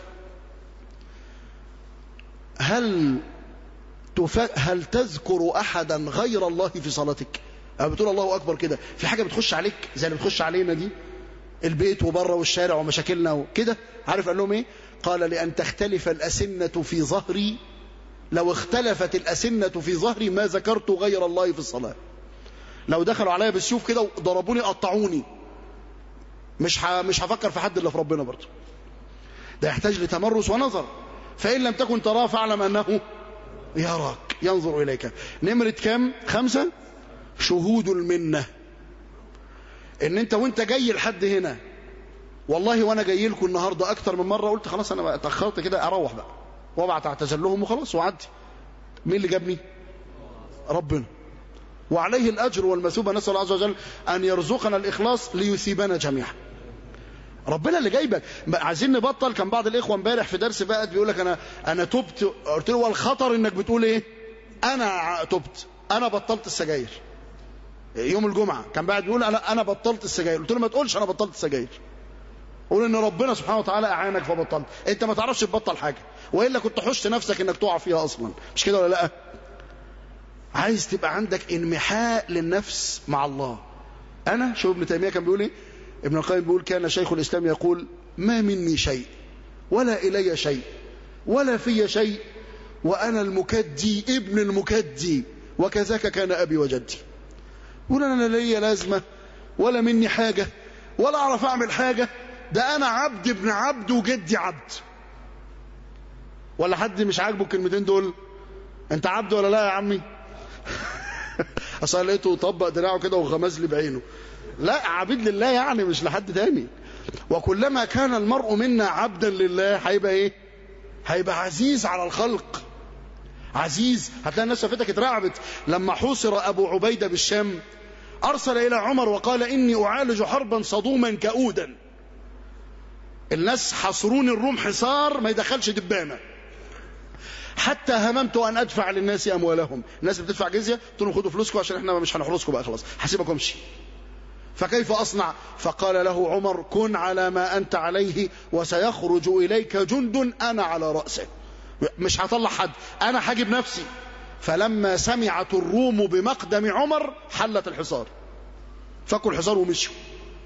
هل هل تذكر احدا غير الله في صلاتك أو بتقول الله أكبر كده في حاجة بتخش عليك زي اللي بتخش علينا دي البيت وبره والشارع ومشاكلنا وكده عارف قال لهم ايه قال لأن تختلف الأسنة في ظهري لو اختلفت الأسنة في ظهري ما ذكرت غير الله في الصلاة لو دخلوا عليا بالسيوف كده وضربوني قطعوني مش ه... مش هفكر في حد الا في ربنا برضه ده يحتاج لتمرس ونظر فإن لم تكن تراه فاعلم أنه يراك ينظر إليك نمرة كام خمسة شهود المنة ان انت وانت جاي لحد هنا والله وانا جاي لكم النهارده اكتر من مره قلت خلاص انا اتاخرت كده اروح بقى وابعت اعتذر لهم وخلاص وعدي مين اللي جابني ربنا وعليه الأجر والمثوبة نسأل الله عز وجل أن يرزقنا الإخلاص ليثيبنا جميعا ربنا اللي جايبك عايزين نبطل كان بعض الإخوة امبارح في درس بقى بيقول لك أنا أنا تبت قلت له والخطر إنك بتقول إيه أنا تبت أنا بطلت السجاير يوم الجمعة كان بعد بيقول أنا أنا بطلت السجاير قلت له ما تقولش أنا بطلت السجاير قول ان ربنا سبحانه وتعالى اعانك فبطلت انت ما تعرفش تبطل حاجه والا كنت حشت نفسك انك تقع فيها اصلا مش كده ولا لا عايز تبقى عندك انمحاء للنفس مع الله انا شوف ابن تيميه كان بيقول ايه ابن القيم بيقول كان شيخ الاسلام يقول ما مني شيء ولا الي شيء ولا في شيء وانا المكدي ابن المكدي وكذاك كان ابي وجدي يقول انا لا ليا لازمه ولا مني حاجه ولا اعرف اعمل حاجه ده انا عبد ابن عبد وجدي عبد ولا حد مش عاجبه الكلمتين دول انت عبد ولا لا يا عمي اصل لقيته طبق دراعه كده وغمز لي بعينه لا عبيد لله يعني مش لحد تاني وكلما كان المرء منا عبدا لله هيبقى ايه هيبقى عزيز على الخلق عزيز هتلاقي الناس شافتك اترعبت لما حوصر ابو عبيده بالشام ارسل الى عمر وقال اني اعالج حربا صدوما كؤودا الناس حصروني الروم حصار ما يدخلش دبانه حتى هممت ان ادفع للناس اموالهم الناس بتدفع جزيه قلت لهم خدوا فلوسكم عشان احنا مش هنحرسكم بقى خلاص هسيبكم امشي فكيف اصنع فقال له عمر كن على ما انت عليه وسيخرج اليك جند انا على راسه مش هطلع حد انا هجيب نفسي فلما سمعت الروم بمقدم عمر حلت الحصار فكوا الحصار ومشوا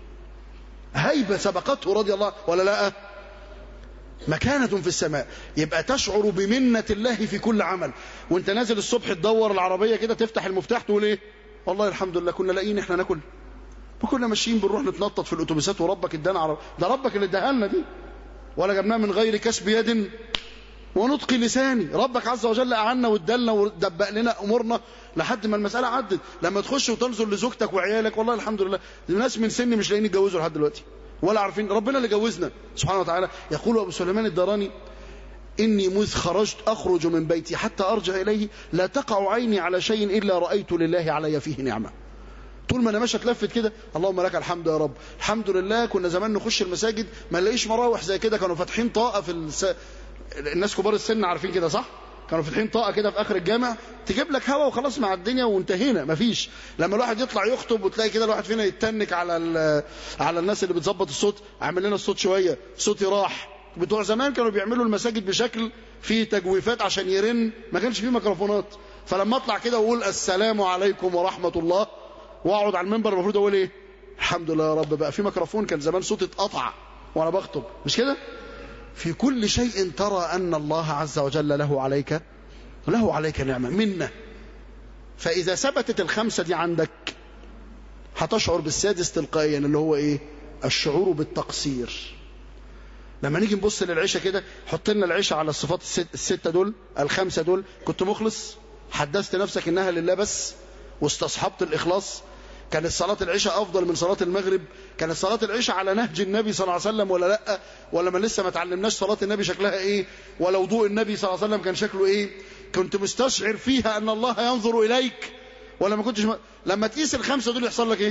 هيبة سبقته رضي الله ولا لا مكانة في السماء يبقى تشعر بمنة الله في كل عمل وانت نازل الصبح تدور العربية كده تفتح المفتاح تقول ايه والله الحمد لله كنا لاقيين احنا ناكل وكنا ماشيين بنروح نتنطط في الاتوبيسات وربك ادانا عرب ده ربك اللي اداها لنا دي ولا جبناها من غير كسب يد ونطق لساني ربك عز وجل أعنا وادالنا ودبق لنا أمورنا لحد ما المسألة عدت لما تخش وتنظر لزوجتك وعيالك والله الحمد لله الناس من سني مش لاقيين يتجوزوا لحد دلوقتي ولا عارفين ربنا اللي جوزنا سبحانه وتعالى يقول أبو سليمان الدراني إني مذ خرجت أخرج من بيتي حتى أرجع إليه لا تقع عيني على شيء إلا رأيت لله علي فيه نعمة طول ما انا ماشي اتلفت كده اللهم لك الحمد يا رب الحمد لله كنا زمان نخش المساجد ما نلاقيش مراوح زي كده كانوا فاتحين طاقه في الس... الناس كبار السن عارفين كده صح كانوا فاتحين طاقه كده في اخر الجامع تجيب لك هوا وخلاص مع الدنيا وانتهينا مفيش لما الواحد يطلع يخطب وتلاقي كده الواحد فينا يتنك على على الناس اللي بتظبط الصوت عامل لنا الصوت شويه صوتي راح بتوع زمان كانوا بيعملوا المساجد بشكل فيه تجويفات عشان يرن ما كانش فيه ميكروفونات فلما اطلع كده واقول السلام عليكم ورحمه الله واقعد على المنبر المفروض اقول ايه الحمد لله يا رب بقى في ميكروفون كان زمان صوتي اتقطع وانا بخطب مش كده في كل شيء ترى ان الله عز وجل له عليك له عليك نعمه منه فاذا ثبتت الخمسه دي عندك هتشعر بالسادس تلقائيا اللي هو ايه الشعور بالتقصير لما نيجي نبص للعيشه كده حط لنا العيشه على الصفات الست السته دول الخمسه دول كنت مخلص حدثت نفسك انها لله بس واستصحبت الإخلاص كانت صلاة العشاء أفضل من صلاة المغرب كانت صلاة العشاء على نهج النبي صلى الله عليه وسلم ولا لا ولا ما لسه ما تعلمناش صلاة النبي شكلها إيه ولا وضوء النبي صلى الله عليه وسلم كان شكله إيه كنت مستشعر فيها أن الله ينظر إليك ولا ما كنتش م... لما تقيس الخمسة دول يحصل لك إيه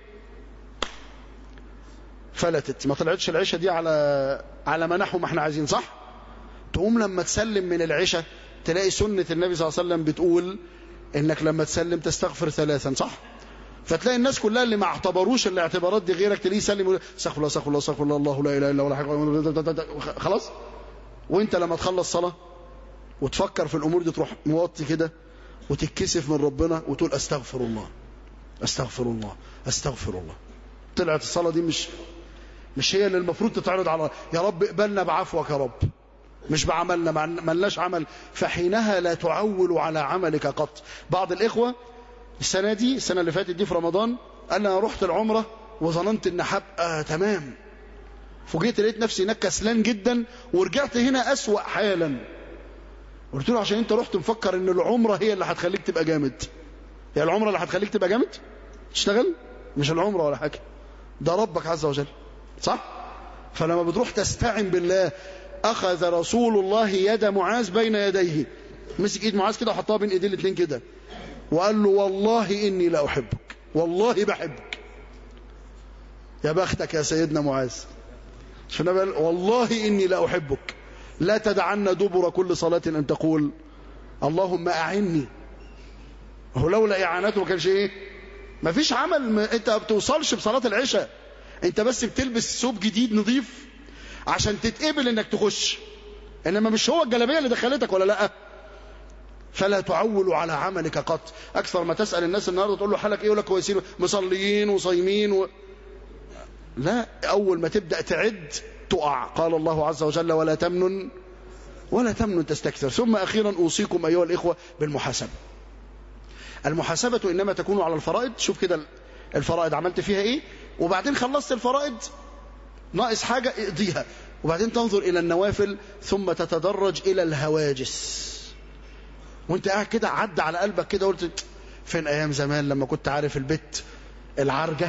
فلتت ما طلعتش العشاء دي على على ما نحو ما احنا عايزين صح تقوم لما تسلم من العشاء تلاقي سنة النبي صلى الله عليه وسلم بتقول انك لما تسلم تستغفر ثلاثا صح فتلاقي الناس كلها اللي ما اعتبروش الاعتبارات دي غيرك تلاقيه يسلم استغفر الله استغفر الله استغفر الله الله لا اله الا هو حاجه خلاص وانت لما تخلص صلاه وتفكر في الامور دي تروح موطي كده وتتكسف من ربنا وتقول استغفر الله استغفر الله استغفر الله طلعت الصلاه دي مش مش هي اللي المفروض تتعرض على يا رب اقبلنا بعفوك يا رب مش بعملنا ما لناش عمل فحينها لا تعول على عملك قط بعض الإخوة السنة دي السنة اللي فاتت دي في رمضان قال أنا رحت العمرة وظننت إن هبقى تمام فوجئت لقيت نفسي هناك كسلان جدا ورجعت هنا أسوأ حالا قلت له عشان انت رحت مفكر ان العمرة هي اللي هتخليك تبقى جامد هي العمرة اللي هتخليك تبقى جامد تشتغل مش العمرة ولا حاجة ده ربك عز وجل صح فلما بتروح تستعن بالله أخذ رسول الله يد معاذ بين يديه مسك ايد معاذ كده وحطها بين ايديه الاثنين كده وقال له والله اني لا احبك والله بحبك يا بختك يا سيدنا معاذ شنو قال والله اني لا احبك لا تدعن دبر كل صلاة ان تقول اللهم اعني هو لولا اعانته ما كانش ايه ما فيش عمل ما انت ما بتوصلش بصلاة العشاء انت بس بتلبس ثوب جديد نظيف عشان تتقبل انك تخش انما مش هو الجلابيه اللي دخلتك ولا لا فلا تعول على عملك قط اكثر ما تسال الناس النهارده تقول له حالك ايه يقول لك كويسين مصليين وصايمين و... لا اول ما تبدا تعد تقع قال الله عز وجل ولا تمنن ولا تمنن تستكثر ثم اخيرا اوصيكم ايها الاخوه بالمحاسبه المحاسبه انما تكون على الفرائض شوف كده الفرائض عملت فيها ايه وبعدين خلصت الفرائض ناقص حاجه اقضيها وبعدين تنظر إلى النوافل ثم تتدرج إلى الهواجس وانت قاعد كده عدى على قلبك كده قلت فين أيام زمان لما كنت عارف البت العرجة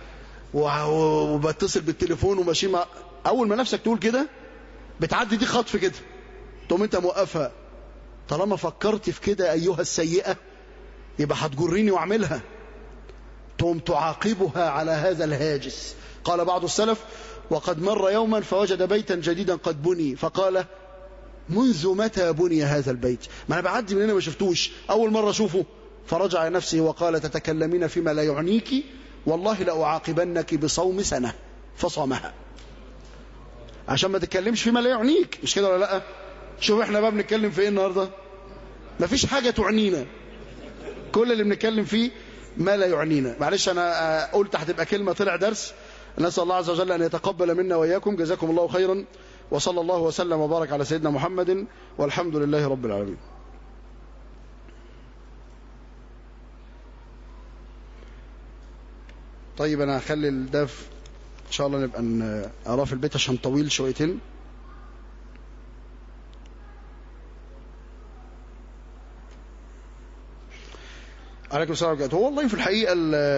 وبتصل بالتليفون وماشي مع أول ما نفسك تقول كده بتعدي دي خطف كده تقوم انت موقفها طالما فكرت في كده أيها السيئة يبقى هتجريني واعملها تقوم تعاقبها على هذا الهاجس قال بعض السلف وقد مر يوما فوجد بيتا جديدا قد بني فقال منذ متى بني هذا البيت ما انا بعدي من هنا ما شفتوش اول مره اشوفه فرجع نفسه وقال تتكلمين فيما لا يعنيك والله لاعاقبنك بصوم سنه فصامها عشان ما تتكلمش فيما لا يعنيك مش كده ولا لا شوف احنا بقى بنتكلم في ايه النهارده مفيش حاجه تعنينا كل اللي بنتكلم فيه ما لا يعنينا معلش انا قلت هتبقى كلمه طلع درس نسأل الله عز وجل أن يتقبل منا وإياكم جزاكم الله خيرا وصلى الله وسلم وبارك على سيدنا محمد والحمد لله رب العالمين طيب أنا هخلي ده إن شاء الله نبقى أراه في البيت عشان طويل شويتين عليكم السلام ورحمة الله هو والله في الحقيقة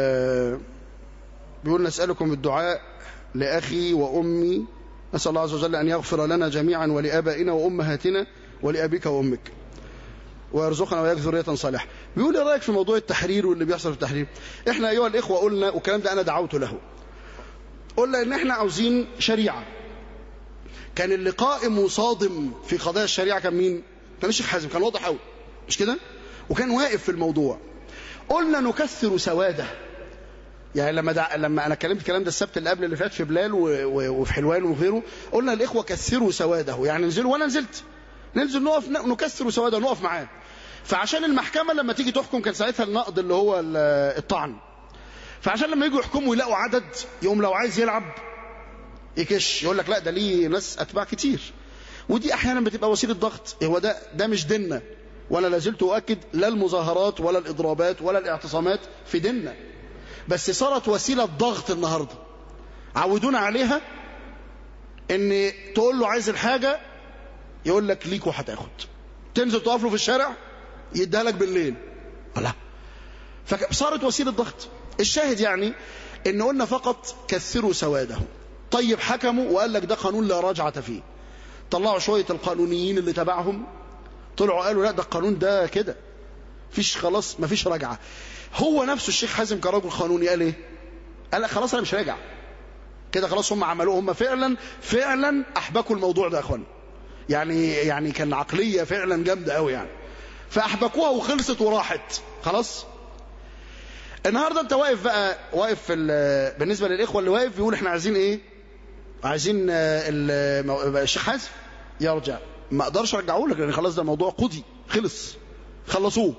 بيقول نسألكم الدعاء لأخي وأمي نسأل الله عز وجل أن يغفر لنا جميعا ولآبائنا وأمهاتنا ولأبيك وأمك ويرزقنا وياك ذرية صالحة بيقول ايه رايك في موضوع التحرير واللي بيحصل في التحرير احنا ايها الاخوه قلنا والكلام ده انا دعوت له قلنا ان احنا عاوزين شريعه كان اللي قائم وصادم في قضايا الشريعه كان مين كان الشيخ حازم كان واضح قوي مش كده وكان واقف في الموضوع قلنا نكثر سواده يعني لما دع... لما انا كلمت الكلام ده السبت اللي قبل اللي فات في بلال و... و... وفي حلوان وغيره قلنا الاخوه كثروا سواده يعني انزلوا وانا نزلت ننزل نقف نكثر سواده نقف معاه فعشان المحكمه لما تيجي تحكم كان ساعتها النقد اللي هو الطعن فعشان لما يجوا يحكموا يلاقوا عدد يوم لو عايز يلعب يكش يقول لك لا ده ليه ناس اتباع كتير ودي احيانا بتبقى وسيله ضغط هو ده ده مش ديننا وانا لازلت اؤكد لا المظاهرات ولا الاضرابات ولا الاعتصامات في ديننا بس صارت وسيله ضغط النهارده عودونا عليها ان تقول له عايز الحاجه يقول لك ليك وهتاخد تنزل تقف له في الشارع يديها لك بالليل لا فصارت وسيله ضغط الشاهد يعني ان قلنا فقط كثروا سواده طيب حكموا وقال لك ده قانون لا رجعه فيه طلعوا شويه القانونيين اللي تبعهم طلعوا قالوا لا ده القانون ده كده فيش خلاص مفيش رجعه هو نفسه الشيخ حازم كرجل قانوني قال ايه قال لك خلاص انا مش راجع كده خلاص هم عملوه هم فعلا فعلا احبكوا الموضوع ده يا اخوان يعني يعني كان عقليه فعلا جامده قوي يعني فاحبكوها وخلصت وراحت خلاص النهارده انت واقف بقى واقف في بالنسبه للاخوه اللي واقف بيقول احنا عايزين ايه عايزين الشيخ حازم يرجع ما اقدرش ارجعه لك لان خلاص ده موضوع قضي خلص خلصوه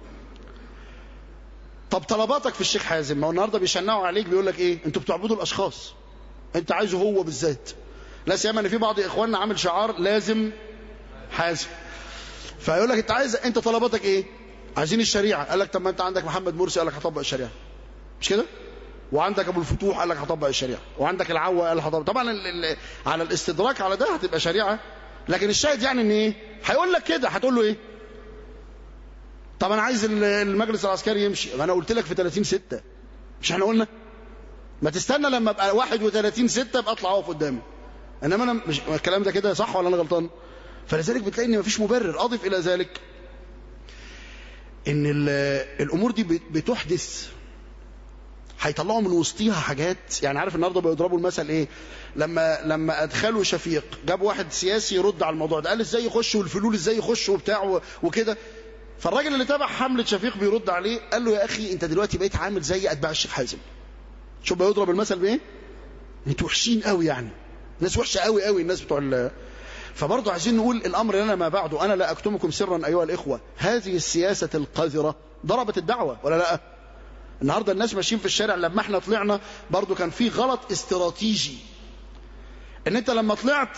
طب طلباتك في الشيخ حازم ما هو النهارده بيشنعوا عليك بيقول لك ايه انتوا بتعبدوا الاشخاص انت عايزه هو بالذات لا سيما ان في بعض اخواننا عامل شعار لازم حازم فيقول لك انت عايز انت طلباتك ايه عايزين الشريعه قال لك طب ما انت عندك محمد مرسي قال لك هطبق الشريعه مش كده وعندك ابو الفتوح قال لك هطبق الشريعه وعندك العوا قال هطبق طبعا ال ال على الاستدراك على ده هتبقى شريعه لكن الشاهد يعني ان ايه هيقول لك كده هتقول له ايه طب انا عايز المجلس العسكري يمشي ما انا قلت لك في 30 6 مش احنا قلنا ما تستنى لما ابقى 31 6 ابقى اطلع اقف قدامي انما انا مش الكلام ده كده صح ولا انا غلطان فلذلك بتلاقي ان مفيش مبرر اضف الى ذلك ان الامور دي بتحدث هيطلعوا من وسطيها حاجات يعني عارف النهارده بيضربوا المثل ايه لما لما ادخلوا شفيق جاب واحد سياسي يرد على الموضوع ده قال ازاي يخش والفلول ازاي يخش وبتاع وكده فالراجل اللي تابع حمله شفيق بيرد عليه قال له يا اخي انت دلوقتي بقيت عامل زي اتباع الشيخ حازم شوف بيضرب المثل بايه انتوا وحشين قوي يعني ناس وحشه قوي قوي الناس بتوع ال... فبرضه عايزين نقول الامر لنا ما بعده انا لا اكتمكم سرا ايها الاخوه هذه السياسه القذره ضربت الدعوه ولا لا النهارده الناس ماشيين في الشارع لما احنا طلعنا برضه كان في غلط استراتيجي ان انت لما طلعت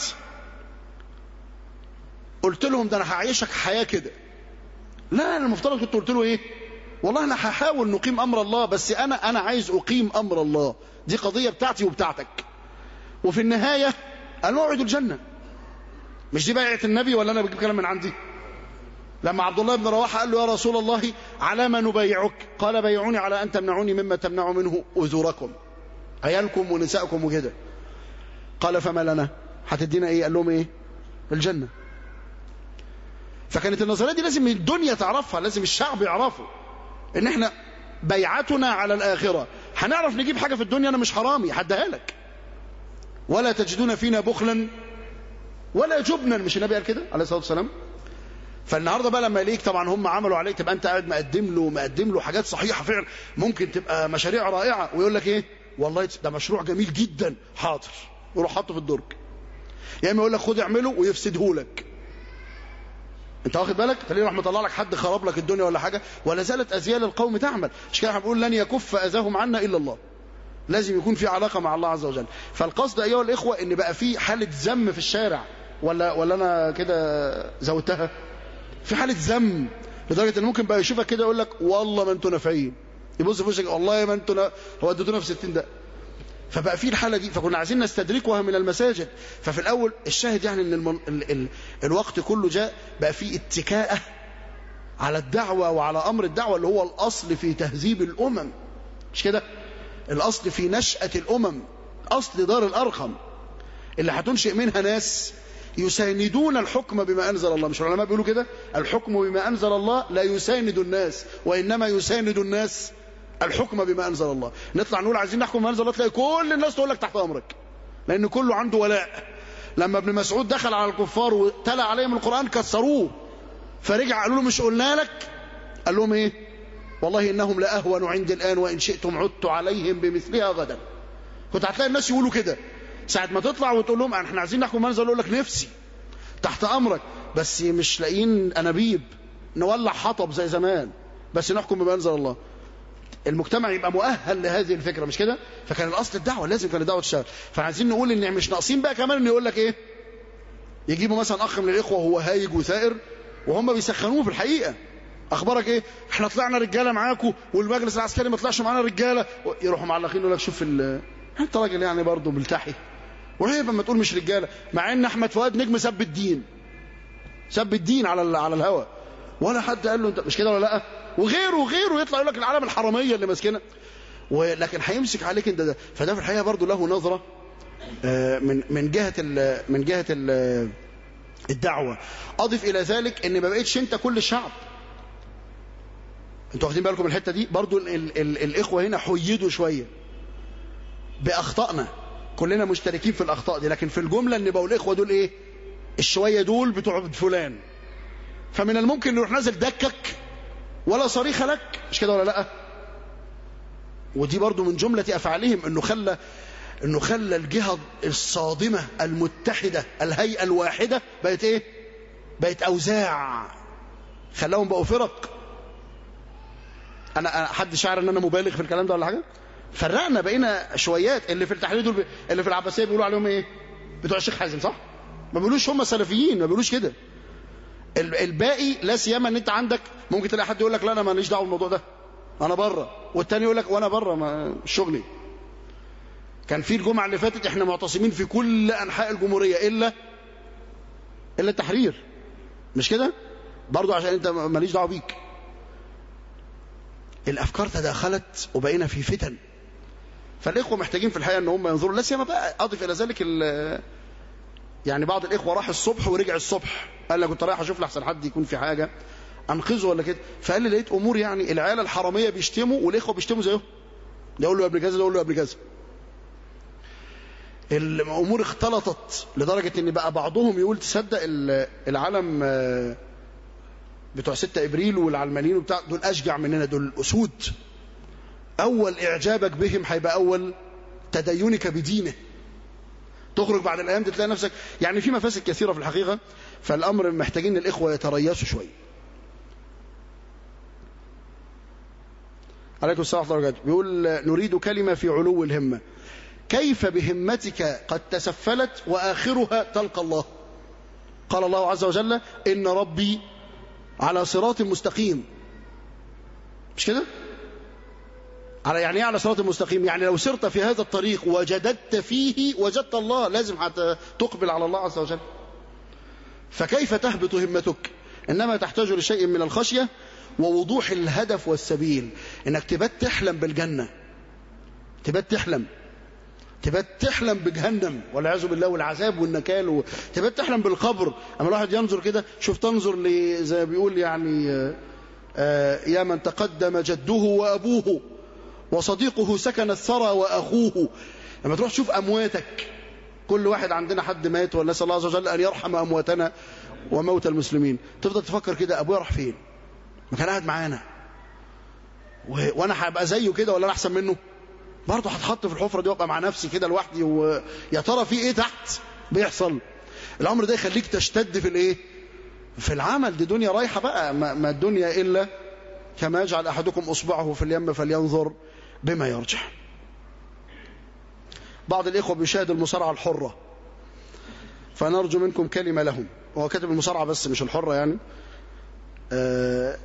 قلت لهم ده انا هعيشك حياه كده لا انا المفترض كنت قلت له ايه والله انا هحاول نقيم امر الله بس انا انا عايز اقيم امر الله دي قضيه بتاعتي وبتاعتك وفي النهايه الموعد الجنه مش دي بيعه النبي ولا انا بجيب كلام من عندي لما عبد الله بن رواحه قال له يا رسول الله على ما نبايعك قال بيعوني على ان تمنعوني مما تمنع منه اذوركم عيالكم ونسائكم وكده قال فما لنا هتدينا ايه قال لهم ايه الجنه فكانت النظريه دي لازم الدنيا تعرفها لازم الشعب يعرفه ان احنا بيعتنا على الاخره هنعرف نجيب حاجه في الدنيا انا مش حرامي هديها لك ولا تجدون فينا بخلا ولا جبنا مش النبي قال كده عليه الصلاه والسلام فالنهارده بقى لما يليك طبعا هم عملوا عليك تبقى انت قاعد مقدم له مقدم له حاجات صحيحه فعلا ممكن تبقى مشاريع رائعه ويقول لك ايه والله ده مشروع جميل جدا حاضر يروح حاطه في الدرج يا اما يقول لك خد اعمله ويفسده لك انت واخد بالك تلاقيه راح مطلع لك حد خرب لك الدنيا ولا حاجه ولا زالت ازيال القوم تعمل مش كده احنا بنقول لن يكف اذاهم عنا الا الله لازم يكون في علاقه مع الله عز وجل فالقصد ايها الاخوه ان بقى في حاله ذم في الشارع ولا ولا انا كده زودتها في حاله ذم لدرجه ان ممكن بقى يشوفك كده يقول لك والله ما انتوا نافعين يبص في وشك والله ما انتوا نا... هو اديتونا في 60 دقيقه فبقى في الحاله دي فكنا عايزين نستدركها من المساجد ففي الاول الشاهد يعني ان المن... ال... ال... الوقت كله جاء بقى في اتكاءه على الدعوه وعلى امر الدعوه اللي هو الاصل في تهذيب الامم مش كده الاصل في نشاه الامم اصل دار الارقم اللي هتنشئ منها ناس يساندون الحكم بما أنزل الله مش العلماء بيقولوا كده الحكم بما أنزل الله لا يساند الناس وإنما يساند الناس الحكم بما أنزل الله نطلع نقول عايزين نحكم بما أنزل الله تلاقي كل الناس تقول لك تحت أمرك لأن كله عنده ولاء لما ابن مسعود دخل على الكفار وتلا عليهم القرآن كسروه فرجع قالوا له مش قلنا لك قال لهم ايه والله إنهم لأهون عندي الآن وإن شئتم عدت عليهم بمثلها غدا كنت هتلاقي الناس يقولوا كده ساعة ما تطلع وتقول لهم احنا عايزين نحكم منزل يقول لك نفسي تحت امرك بس مش لاقيين انابيب نولع حطب زي زمان بس نحكم بما انزل الله المجتمع يبقى مؤهل لهذه الفكره مش كده فكان الاصل الدعوه لازم كان الدعوه تشتغل فعايزين نقول ان مش ناقصين بقى كمان ان يقول لك ايه يجيبوا مثلا اخ من الاخوه وهو هايج وثائر وهم بيسخنوه في الحقيقه اخبارك ايه احنا طلعنا رجاله معاكم والمجلس العسكري ما طلعش معانا رجاله يروحوا معلقين يقول لك شوف انت راجل يعني برضه ملتحي وعيب اما تقول مش رجاله مع ان احمد فؤاد نجم سب الدين سب الدين على على الهوا ولا حد قال له انت مش كده ولا لا وغيره وغيره يطلع يقول لك العالم الحراميه اللي ماسكنا ولكن هيمسك عليك انت ده فده في الحقيقه برضه له نظره من من جهه ال من جهه ال الدعوه اضف الى ذلك ان ما بقتش انت كل الشعب انتوا واخدين بالكم من الحته دي برضه ال ال الاخوه هنا حيدوا شويه باخطائنا كلنا مشتركين في الاخطاء دي لكن في الجمله ان بقوا الاخوه دول ايه الشويه دول بتوع فلان فمن الممكن نروح نازل دكك ولا صريخ لك مش كده ولا لا ودي برضو من جمله افعالهم انه خلى انه خلى الجهه الصادمه المتحده الهيئه الواحده بقت ايه بقت اوزاع خلاهم بقوا فرق انا حد شعر ان انا مبالغ في الكلام ده ولا حاجه فرقنا بقينا شويات اللي في التحرير دول اللي في العباسيه بيقولوا عليهم ايه بتوع الشيخ حازم صح ما بيقولوش هم سلفيين ما بيقولوش كده الباقي لا سيما ان انت عندك ممكن تلاقي حد يقول لك لا انا ماليش دعوه بالموضوع ده انا بره والتاني يقول لك وانا بره ما شغلي كان في الجمعه اللي فاتت احنا معتصمين في كل انحاء الجمهوريه الا الا التحرير مش كده برضه عشان انت ماليش دعوه بيك الافكار تداخلت وبقينا في فتن فالاخوه محتاجين في الحقيقه ان هم ينظروا لا سيما بقى اضف الى ذلك يعني بعض الاخوه راح الصبح ورجع الصبح قال لك كنت رايح اشوف لحسن حد يكون في حاجه انقذه ولا كده فقال لي لقيت امور يعني العيال الحراميه بيشتموا والاخوه بيشتموا زيهم ده يقول له يا ابن كذا ده يقول له يا ابن كذا الامور اختلطت لدرجه ان بقى بعضهم يقول تصدق العالم بتوع 6 ابريل والعلمانيين وبتاع دول اشجع مننا دول اسود اول اعجابك بهم هيبقى اول تدينك بدينه تخرج بعد الايام دي تلاقي نفسك يعني في مفاسد كثيره في الحقيقه فالامر محتاجين الاخوه يتريثوا شويه عليكم السلام ورحمه الله وبركاته بيقول نريد كلمه في علو الهمه كيف بهمتك قد تسفلت واخرها تلقى الله قال الله عز وجل ان ربي على صراط مستقيم مش كده على يعني ايه على صراط مستقيم يعني لو سرت في هذا الطريق وجددت فيه وجدت الله لازم حتى تقبل على الله عز وجل فكيف تهبط همتك انما تحتاج لشيء من الخشيه ووضوح الهدف والسبيل انك تبات تحلم بالجنه تبات تحلم تبات تحلم بجهنم والعياذ بالله والعذاب والنكال و... تبات تحلم بالقبر اما الواحد ينظر كده شوف تنظر ل... زي ما بيقول يعني آآ آآ يا من تقدم جده وابوه وصديقه سكن الثرى واخوه لما تروح تشوف امواتك كل واحد عندنا حد مات ولا نسال الله عز وجل ان يرحم امواتنا وموت المسلمين تفضل تفكر كده ابويا راح فين ما كان قاعد معانا و... وانا هبقى زيه كده ولا انا احسن منه برضه هتحط في الحفره دي وابقى مع نفسي كده لوحدي ويا ترى في ايه تحت بيحصل الامر ده يخليك تشتد في الايه في العمل دي دنيا رايحه بقى ما, ما الدنيا الا كما يجعل احدكم اصبعه في اليم فلينظر بما يرجع بعض الاخوه بيشاهد المصارعه الحره فنرجو منكم كلمه لهم هو كاتب المصارعه بس مش الحره يعني آه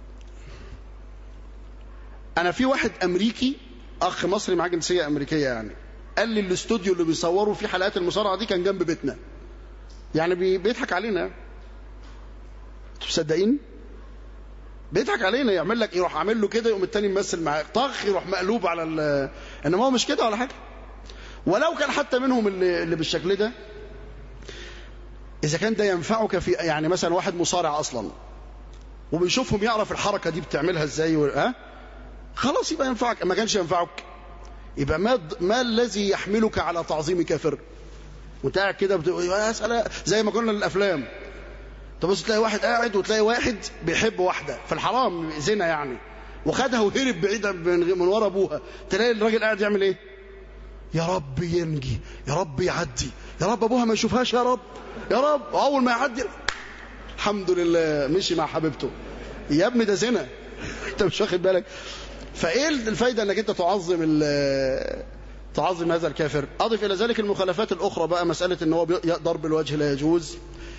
انا في واحد امريكي اخ مصري معاه جنسيه امريكيه يعني قال لي الاستوديو اللي بيصوروا فيه حلقات المصارعه دي كان جنب بيتنا يعني بي بيضحك علينا انتوا مصدقين بيضحك علينا يعمل لك يروح عامل له كده يقوم التاني ممثل معاه طخ يروح مقلوب على ال انما هو مش كده ولا حاجه ولو كان حتى منهم اللي, اللي بالشكل ده اذا كان ده ينفعك في يعني مثلا واحد مصارع اصلا وبيشوفهم يعرف الحركه دي بتعملها ازاي ها خلاص يبقى ينفعك ما كانش ينفعك يبقى ما ما الذي يحملك على تعظيم كافر وانت قاعد كده بتقول يا سلام زي ما قلنا للافلام تبص تلاقي واحد قاعد وتلاقي واحد بيحب واحده في الحرام زنا يعني وخدها وهرب بعيد من ورا ابوها تلاقي الراجل قاعد يعمل ايه يا رب ينجي يا رب يعدي يا رب ابوها ما يشوفهاش يا رب يا رب اول ما يعدي الحمد لله مشي مع حبيبته يا ابني ده زنا انت مش واخد بالك فايه الفايده انك انت تعظم تعظم هذا الكافر اضف الى ذلك المخالفات الاخرى بقى مساله ان هو ضرب الوجه لا يجوز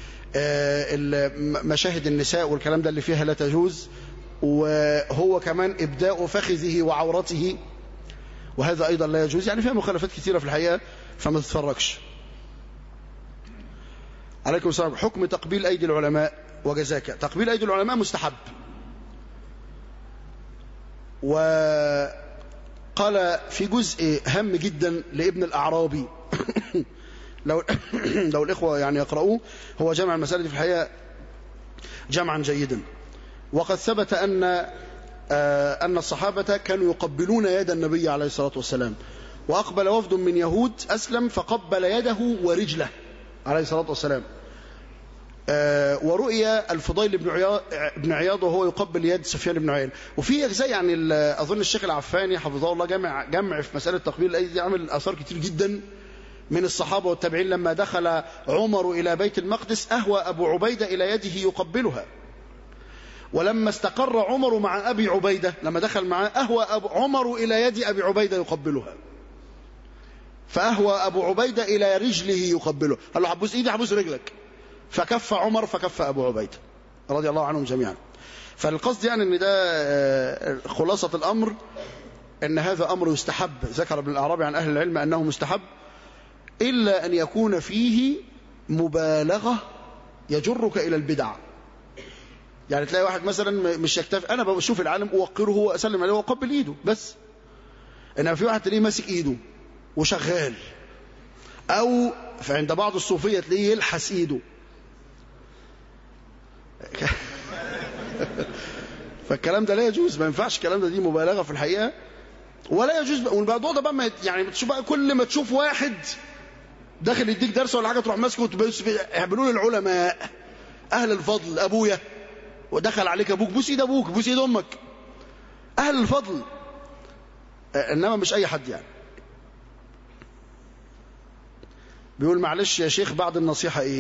مشاهد النساء والكلام ده اللي فيها لا تجوز وهو كمان ابداء فخذه وعورته وهذا ايضا لا يجوز يعني فيها مخالفات كثيره في الحقيقه فما تتفرجش عليكم السلام حكم تقبيل ايدي العلماء وجزاك تقبيل ايدي العلماء مستحب وقال في جزء هام جدا لابن الأعرابي لو لو الإخوة يعني يقرؤوه هو جمع المسألة في الحقيقة جمعا جيدا وقد ثبت أن أن الصحابة كانوا يقبلون يد النبي عليه الصلاة والسلام وأقبل وفد من يهود أسلم فقبل يده ورجله عليه الصلاة والسلام ورؤي الفضيل بن عياض بن عياض وهو يقبل يد سفيان بن عيينة وفي اجزاء يعني اظن الشيخ العفاني حفظه الله جمع جمع في مساله تقبيل الايدي عمل اثار كتير جدا من الصحابه والتابعين لما دخل عمر الى بيت المقدس اهوى ابو عبيده الى يده يقبلها ولما استقر عمر مع ابي عبيده لما دخل معاه اهوى أبو عمر الى يد ابي عبيده يقبلها فاهوى ابو عبيده الى رجله يقبله قال له حبوس ايدي حبوس رجلك فكف عمر فكف أبو عبيدة رضي الله عنهم جميعا فالقصد يعني أن ده خلاصة الأمر أن هذا أمر يستحب ذكر ابن الأعرابي عن أهل العلم أنه مستحب إلا أن يكون فيه مبالغة يجرك إلى البدع يعني تلاقي واحد مثلا مش يكتفي أنا بشوف العالم أوقره وأسلم عليه وأقبل إيده بس إنما في واحد تلاقيه ماسك إيده وشغال أو فعند بعض الصوفية تلاقيه يلحس إيده فالكلام ده لا يجوز ما ينفعش الكلام ده دي مبالغه في الحقيقه ولا يجوز بقى والموضوع ده بقى ما يت- يعني تشوف بقى كل ما تشوف واحد داخل يديك درس ولا حاجه تروح ماسكه وتبص فيه يعملوا العلماء اهل الفضل ابويا ودخل عليك ابوك بوس ايد ابوك بوس ايد امك اهل الفضل آه، انما مش اي حد يعني بيقول معلش يا شيخ بعد النصيحه ايه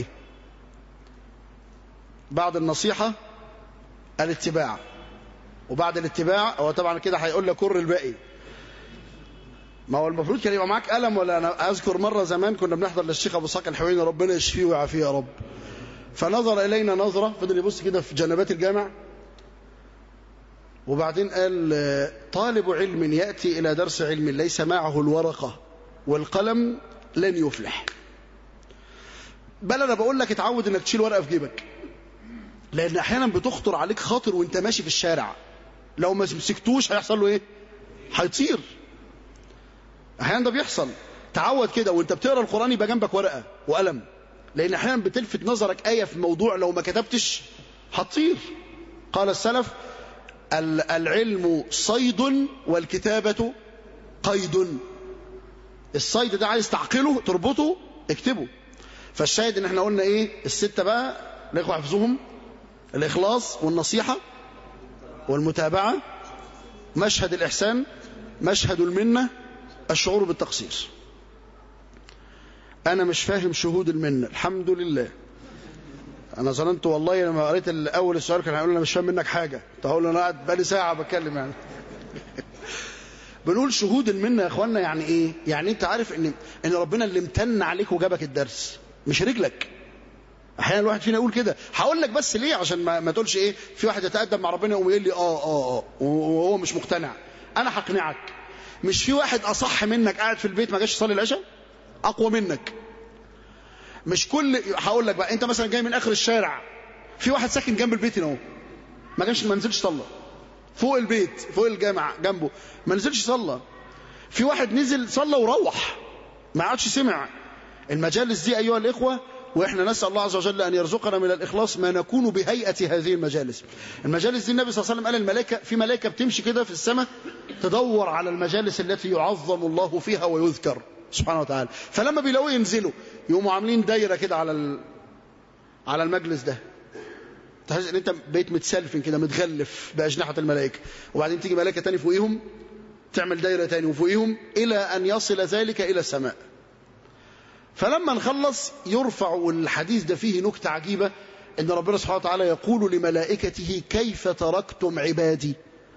بعد النصيحه الاتباع وبعد الاتباع هو طبعا كده هيقول لك كر الباقي ما هو المفروض كان يبقى معاك قلم ولا انا اذكر مره زمان كنا بنحضر للشيخ ابو اسحاق الحويني ربنا يشفيه ويعافيه يا رب فنظر الينا نظره فضل يبص كده في جنبات الجامع وبعدين قال آه، طالب علم ياتي الى درس علم ليس معه الورقه والقلم لن يفلح بل انا بقول لك اتعود انك تشيل ورقه في جيبك لان احيانا بتخطر عليك خاطر وانت ماشي في الشارع لو ما مسكتوش هيحصل له ايه هيطير احيانا ده بيحصل تعود كده وانت بتقرا القران يبقى جنبك ورقه وقلم لان احيانا بتلفت نظرك ايه في موضوع لو ما كتبتش هتطير قال السلف ال- العلم صيد والكتابه قيد الصيد ده عايز تعقله تربطه اكتبه فالشاهد ان احنا قلنا ايه السته بقى الاخوه حفظوهم الاخلاص والنصيحه والمتابعه مشهد الاحسان مشهد المنه الشعور بالتقصير انا مش فاهم شهود المنه الحمد لله انا ظننت والله لما قريت اول السؤال كان هيقول انا مش فاهم منك حاجه كنت هقول له انا قاعد بقالي ساعه بتكلم يعني بنقول شهود المنه يا اخوانا يعني ايه يعني انت عارف ان ان ربنا اللي امتن عليك وجابك الدرس مش رجلك احيانا الواحد فينا يقول كده هقول لك بس ليه عشان ما, ما تقولش ايه في واحد يتقدم مع ربنا يقوم يقول لي اه اه اه وهو مش مقتنع انا هقنعك مش في واحد اصح منك قاعد في البيت ما جاش يصلي العشاء اقوى منك مش كل هقول لك بقى انت مثلا جاي من اخر الشارع في واحد ساكن جنب البيت هنا اهو ما جاش ما نزلش صلى فوق البيت فوق الجامع جنبه ما نزلش صلى في واحد نزل صلى وروح ما عادش سمع المجالس دي ايها الاخوه واحنا نسال الله عز وجل ان يرزقنا من الاخلاص ما نكون بهيئه هذه المجالس المجالس دي النبي صلى الله عليه وسلم قال الملائكه في ملائكه بتمشي كده في السماء تدور على المجالس التي يعظم الله فيها ويذكر سبحانه وتعالى فلما بيلاقوه ينزلوا يقوموا عاملين دايره كده على ال... على المجلس ده تحس ان انت بقيت متسلفن كده متغلف باجنحه الملائكه وبعدين تيجي ملائكه تاني فوقيهم تعمل دايره تاني وفوقيهم الى ان يصل ذلك الى السماء فلما نخلص يرفع الحديث ده فيه نكته عجيبه ان ربنا سبحانه وتعالى يقول لملائكته كيف تركتم عبادي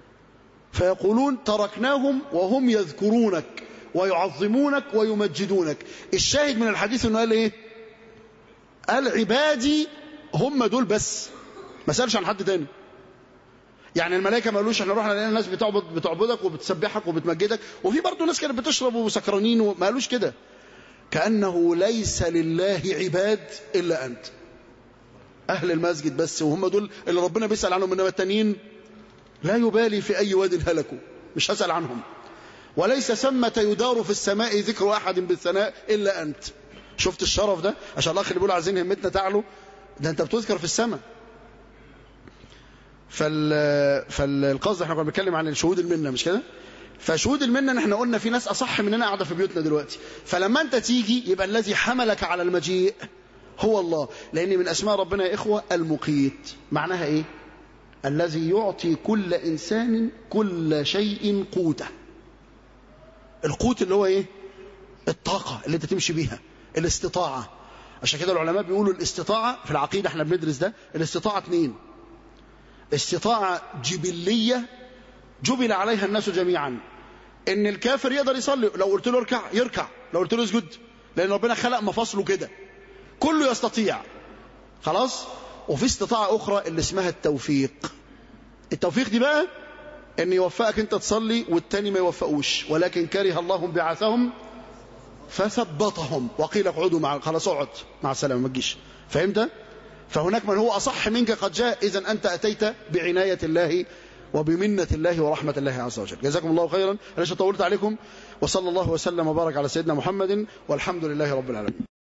فيقولون تركناهم وهم يذكرونك ويعظمونك ويمجدونك الشاهد من الحديث انه قال ايه قال عبادي هم دول بس ما سالش عن حد تاني يعني الملائكه ما قالوش احنا رحنا لقينا ناس بتعبد بتعبدك وبتسبحك وبتمجدك وفي برضه ناس كانت بتشرب وسكرانين وما قالوش كده كانه ليس لله عباد الا انت اهل المسجد بس وهم دول اللي ربنا بيسال عنهم انما التانيين لا يبالي في اي واد هلكوا مش هسال عنهم وليس ثمة يدار في السماء ذكر احد بالثناء الا انت شفت الشرف ده عشان الاخ اللي بيقول عايزين همتنا تعلو ده انت بتذكر في السماء فال فالقصد احنا كنا بنتكلم عن الشهود المنه مش كده فشهود المنه ان احنا قلنا في ناس اصح مننا قاعده في بيوتنا دلوقتي فلما انت تيجي يبقى الذي حملك على المجيء هو الله لان من اسماء ربنا يا اخوه المقيت معناها ايه الذي يعطي كل انسان كل شيء قوته القوت اللي هو ايه الطاقه اللي انت تمشي بيها الاستطاعه عشان كده العلماء بيقولوا الاستطاعه في العقيده احنا بندرس ده الاستطاعه اتنين استطاعه جبليه جبل عليها الناس جميعا ان الكافر يقدر يصلي لو قلت له اركع يركع لو قلت له اسجد لان ربنا خلق مفاصله كده كله يستطيع خلاص وفي استطاعه اخرى اللي اسمها التوفيق التوفيق دي بقى ان يوفقك انت تصلي والتاني ما يوفقوش ولكن كره الله بعثهم فثبطهم وقيل اقعدوا مع خلاص اقعد مع السلامه ما تجيش فهمت فهناك من هو اصح منك قد جاء اذا انت اتيت بعنايه الله وبمنة الله ورحمة الله عز وجل جزاكم الله خيرا أنا طولت عليكم وصلى الله وسلم وبارك على سيدنا محمد والحمد لله رب العالمين